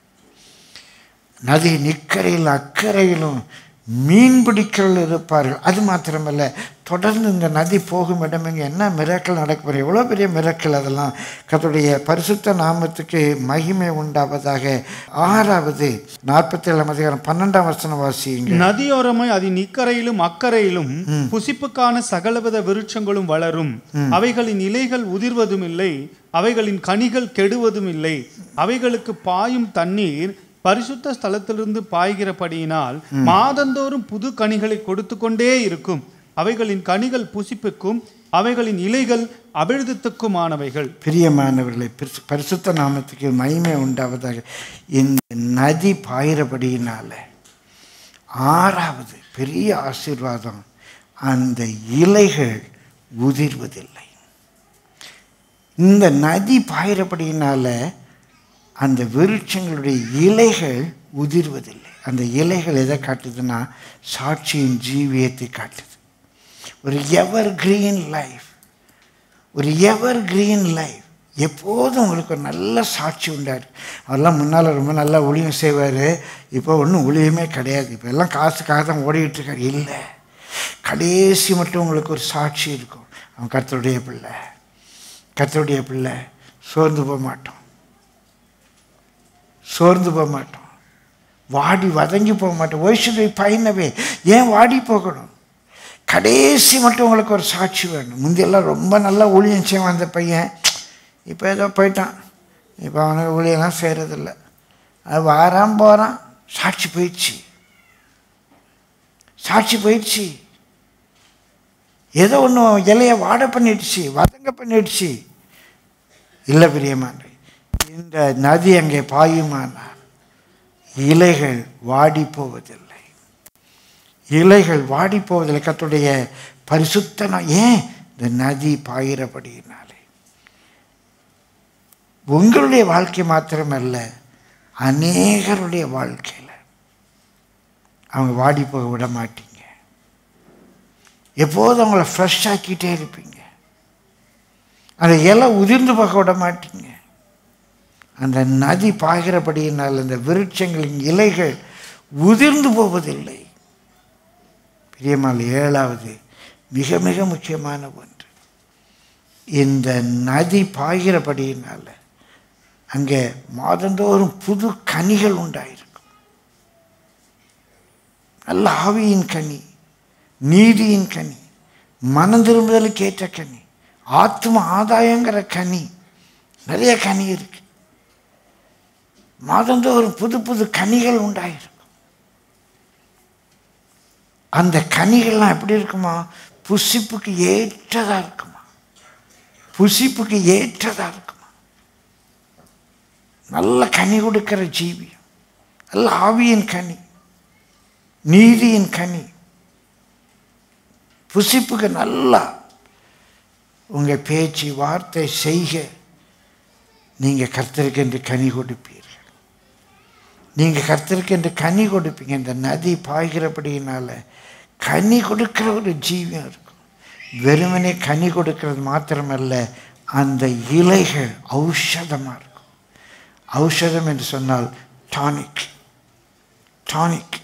நதி நிக்கரையில் அக்கறையிலும் மீன் பிடிக்கிறவர்கள் இருப்பார்கள் அது மாத்திரமல்ல தொடர்ந்து இந்த நதி போகும் இடம் இங்கே என்ன மிரக்கல் நடக்க எவ்வளோ பெரிய மிரக்கல் அதெல்லாம் கர்த்தருடைய பரிசுத்த நாமத்துக்கு மகிமை உண்டாவதாக ஆறாவது நாற்பத்தி ஏழாம் அதிகாரம் பன்னெண்டாம் வசனம் வாசிங்க நதியோரமாய் அதன் இக்கரையிலும் அக்கறையிலும் புசிப்புக்கான சகலவித விருட்சங்களும் வளரும் அவைகளின் இலைகள் உதிர்வதும் இல்லை அவைகளின் கனிகள் கெடுவதும் இல்லை அவைகளுக்கு பாயும் தண்ணீர் பரிசுத்த ஸ்தலத்திலிருந்து பாய்கிறபடியினால் மாதந்தோறும் புது கனிகளை கொடுத்து கொண்டே இருக்கும் அவைகளின் கனிகள் புசிப்புக்கும் அவைகளின் இலைகள் அபிழ்தத்துக்குமானவைகள் பிரியமானவர்களை பரிசு- பரிசுத்த நாமத்துக்கு மகிமை உண்டாவதாக இந்த நதி பாயிறபடியினால ஆறாவது பெரிய ஆசீர்வாதம் அந்த இலைகள் உதிர்வதில்லை இந்த நதி பாயிறபடியினால அந்த விருட்சங்களுடைய இலைகள் உதிர்வதில்லை அந்த இலைகள் எதை காட்டுதுன்னா சாட்சியின் ஜீவியத்தை காட்டுது ஒரு எவர் கிரீன் லைஃப் ஒரு எவர் கிரீன் லைஃப் எப்போதும் உங்களுக்கு ஒரு நல்ல சாட்சி உண்டாரு அவரெல்லாம் முன்னால் ரொம்ப நல்லா ஊழியம் செய்வார் இப்போ ஒன்றும் ஊழியமே கிடையாது இப்போ எல்லாம் காசுக்காக தான் ஓடிக்கிட்டு இருக்காரு இல்லை கடைசி மட்டும் உங்களுக்கு ஒரு சாட்சி இருக்கும் அவன் கர்த்தருடைய பிள்ளை கர்த்தருடைய பிள்ளை சோர்ந்து போக மாட்டோம் சோர்ந்து போக மாட்டோம் வாடி வதங்கி போக மாட்டோம் ஒய்சுதை பயனவே ஏன் வாடி போகணும் கடைசி மட்டும் உங்களுக்கு ஒரு சாட்சி வேணும் முந்தியெல்லாம் ரொம்ப நல்லா ஊழியம் செய்வான் அந்த பையன் இப்போ ஏதோ போயிட்டான் இப்போ அவனுக்கு ஊழியெல்லாம் செய்கிறதில்ல அது வாரான் போகிறான் சாட்சி போயிடுச்சு சாட்சி போயிடுச்சு ஏதோ ஒன்று இலையை வாட பண்ணிடுச்சு வதங்க பண்ணிடுச்சு இல்லை பிரியமான இந்த நதி அங்கே பாயுமானால் இலைகள் வாடி போவதில்லை இலைகள் வாடி போவதில்லை கத்துடைய பரிசுத்த நா- ஏன் இந்த நதி பாயிரபடியினாலே உங்களுடைய வாழ்க்கை மாத்திரமல்ல அநேகருடைய வாழ்க்கையில் அவங்க வாடி போக விட மாட்டீங்க எப்போதும் அவங்கள ஃப்ரெஷ் ஆக்கிட்டே இருப்பீங்க அந்த இலை உதிர்ந்து போக விட மாட்டீங்க அந்த நதி பாய்கிறபடியினால் அந்த விருட்சங்களின் இலைகள் உதிர்ந்து போவதில்லை பிரியமால் ஏழாவது மிக மிக முக்கியமான ஒன்று இந்த நதி பாய்கிறபடியினால் அங்கே மாதந்தோறும் புது கனிகள் உண்டாயிருக்கும் நல்ல ஆவியின் கனி நீதியின் கனி மனம் திரும்புதலுக்கு ஏற்ற கனி ஆத்ம ஆதாயங்கிற கனி நிறைய கனி இருக்கு மாதந்தோறும் புது புது கனிகள் உண்டாயிருக்கும் அந்த கனிகள்லாம் எப்படி இருக்குமா புசிப்புக்கு ஏற்றதா இருக்குமா புசிப்புக்கு ஏற்றதா இருக்குமா நல்ல கனி கொடுக்கிற ஜீவியம் நல்ல ஆவியின் கனி நீதியின் கனி புசிப்புக்கு நல்லா உங்கள் பேச்சு வார்த்தை செய்க நீங்கள் கர்த்தருக்கு என்று கனி கொடுப்பீர்கள் நீங்கள் கர்த்தருக்கு என்று கனி கொடுப்பீங்க இந்த நதி பாய்கிறபடியினால கனி கொடுக்கிற ஒரு ஜீவியம் இருக்கும் வெறுமனே கனி கொடுக்கிறது மாத்திரமல்ல அந்த இலைகள் ஔஷதமாக இருக்கும் ஔஷதம் என்று சொன்னால் tonic tonic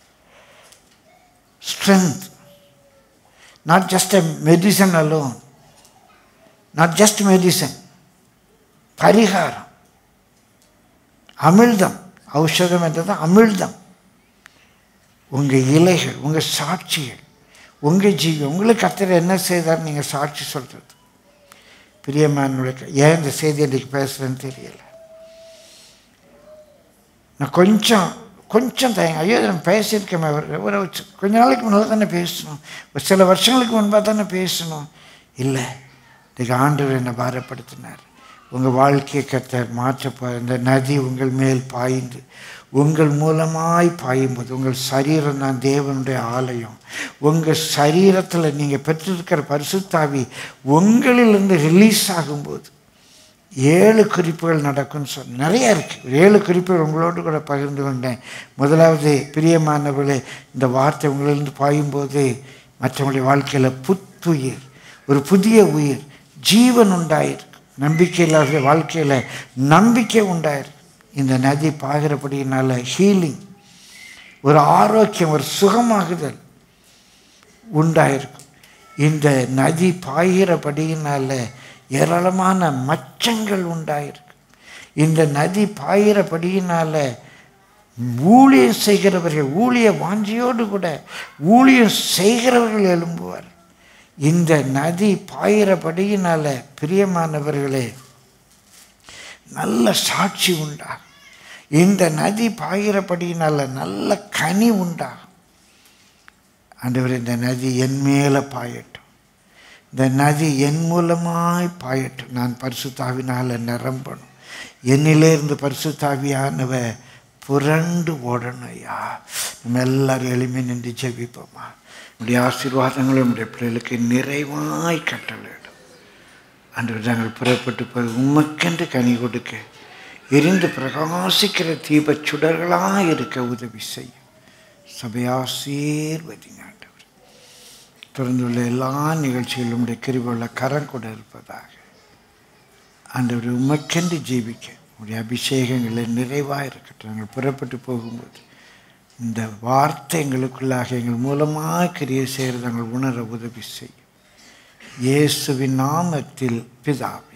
strength not just a medicine alone not just medicine பரிகாரம் அமிழ்தம் ஔஷதம் என்றது அமிழ்தம் உங்கள் இலைகள் உங்கள் சாட்சிகள் உங்கள் ஜீவி உங்களுக்கு கத்தர் என்ன செய்தார் நீங்கள் சாட்சி சொல்கிறது பிரியமானுடைய ஏன் இந்த செய்தி இன்றைக்கு பேசுகிறேன்னு தெரியல நான் கொஞ்சம் கொஞ்சம் தயங்க ஐயோ இதை நம்ம பேசியிருக்கேன் ஒரு ஒரு கொஞ்ச நாளைக்கு முன்னால் தானே பேசணும் ஒரு சில வருஷங்களுக்கு முன்பாக தானே பேசணும் இல்லை இன்றைக்கு ஆண்டவர் என்னை பாரப்படுத்தினார் உங்கள் வாழ்க்கையை கத்தர் மாற்றப்போ இந்த நதி உங்கள் மேல் பாய்ந்து உங்கள் மூலமாய் பாயும்போது உங்கள் சரீரம் தான் தேவனுடைய ஆலயம் உங்கள் சரீரத்தில் நீங்கள் பெற்றிருக்கிற பரிசுத்தாவி உங்களிலிருந்து ரிலீஸ் ஆகும்போது ஏழு குறிப்புகள் நடக்கும்னு சொன்ன நிறைய இருக்குது ஏழு குறிப்புகள் உங்களோடு கூட பகிர்ந்து கொண்டேன் முதலாவது பிரியமானவர்களே இந்த வார்த்தை உங்களிலிருந்து பாயும்போது மற்றவங்களுடைய வாழ்க்கையில் புத்துயிர் ஒரு புதிய உயிர் ஜீவன் உண்டாயிருக்கு நம்பிக்கை இல்லாத வாழ்க்கையில் நம்பிக்கை உண்டாயிருக்கு இந்த நதி பாகிறபடியினால ஹீலிங் ஒரு ஆரோக்கியம் ஒரு சுகமாகுதல் உண்டாயிருக்கும் இந்த நதி பாய்கிறபடியினால ஏராளமான மச்சங்கள் உண்டாயிருக்கு இந்த நதி பாயிறபடியினால ஊழியம் செய்கிறவர்கள் ஊழிய வாஞ்சியோடு கூட ஊழியம் செய்கிறவர்கள் எழும்புவார் இந்த நதி பாயிறபடியினால பிரியமானவர்களே நல்ல சாட்சி உண்டாகும் இந்த நதி பாயிறபடியினால நல்ல கனி உண்டாகும் ஆண்டவர் இந்த நதி என் மேலே பாயட்டும் இந்த நதி என் மூலமாய் பாயட்டும் நான் பரிசுத்தாவினால் நிரம்பணும் என்னிலே இருந்து பரிசுத்தாவியானவ புரண்டு ஓடணும் ஐயா நம்ம எல்லாரும் எளிமை நின்று ஜெபிப்போமா நம்முடைய ஆசீர்வாதங்களும் நம்முடைய பிள்ளைகளுக்கு நிறைவாய் கட்டளையிடும் அன்று நாங்கள் புறப்பட்டு போய் உமக்கென்று கனி கொடுக்க எரிந்து பிரகாசிக்கிற தீபச் சுடர்களாக இருக்க உதவி செய்யும் சபையாசீர்வதிங்க ஆண்டவர் தொடர்ந்துள்ள எல்லா நிகழ்ச்சிகளும் உடைய கிருபுள்ள கரம் கூட இருப்பதாக ஆண்டவர் உமக்கென்று ஜீவிக்க உடைய அபிஷேகங்களை நிறைவாக இருக்கட்டும் நாங்கள் புறப்பட்டு போகும்போது இந்த வார்த்தை எங்களுக்குள்ளாக எங்கள் மூலமாக கிரியை செய்கிறது நாங்கள் உணர உதவி செய்யும் இயேசுவின் நாமத்தில் பிதாவே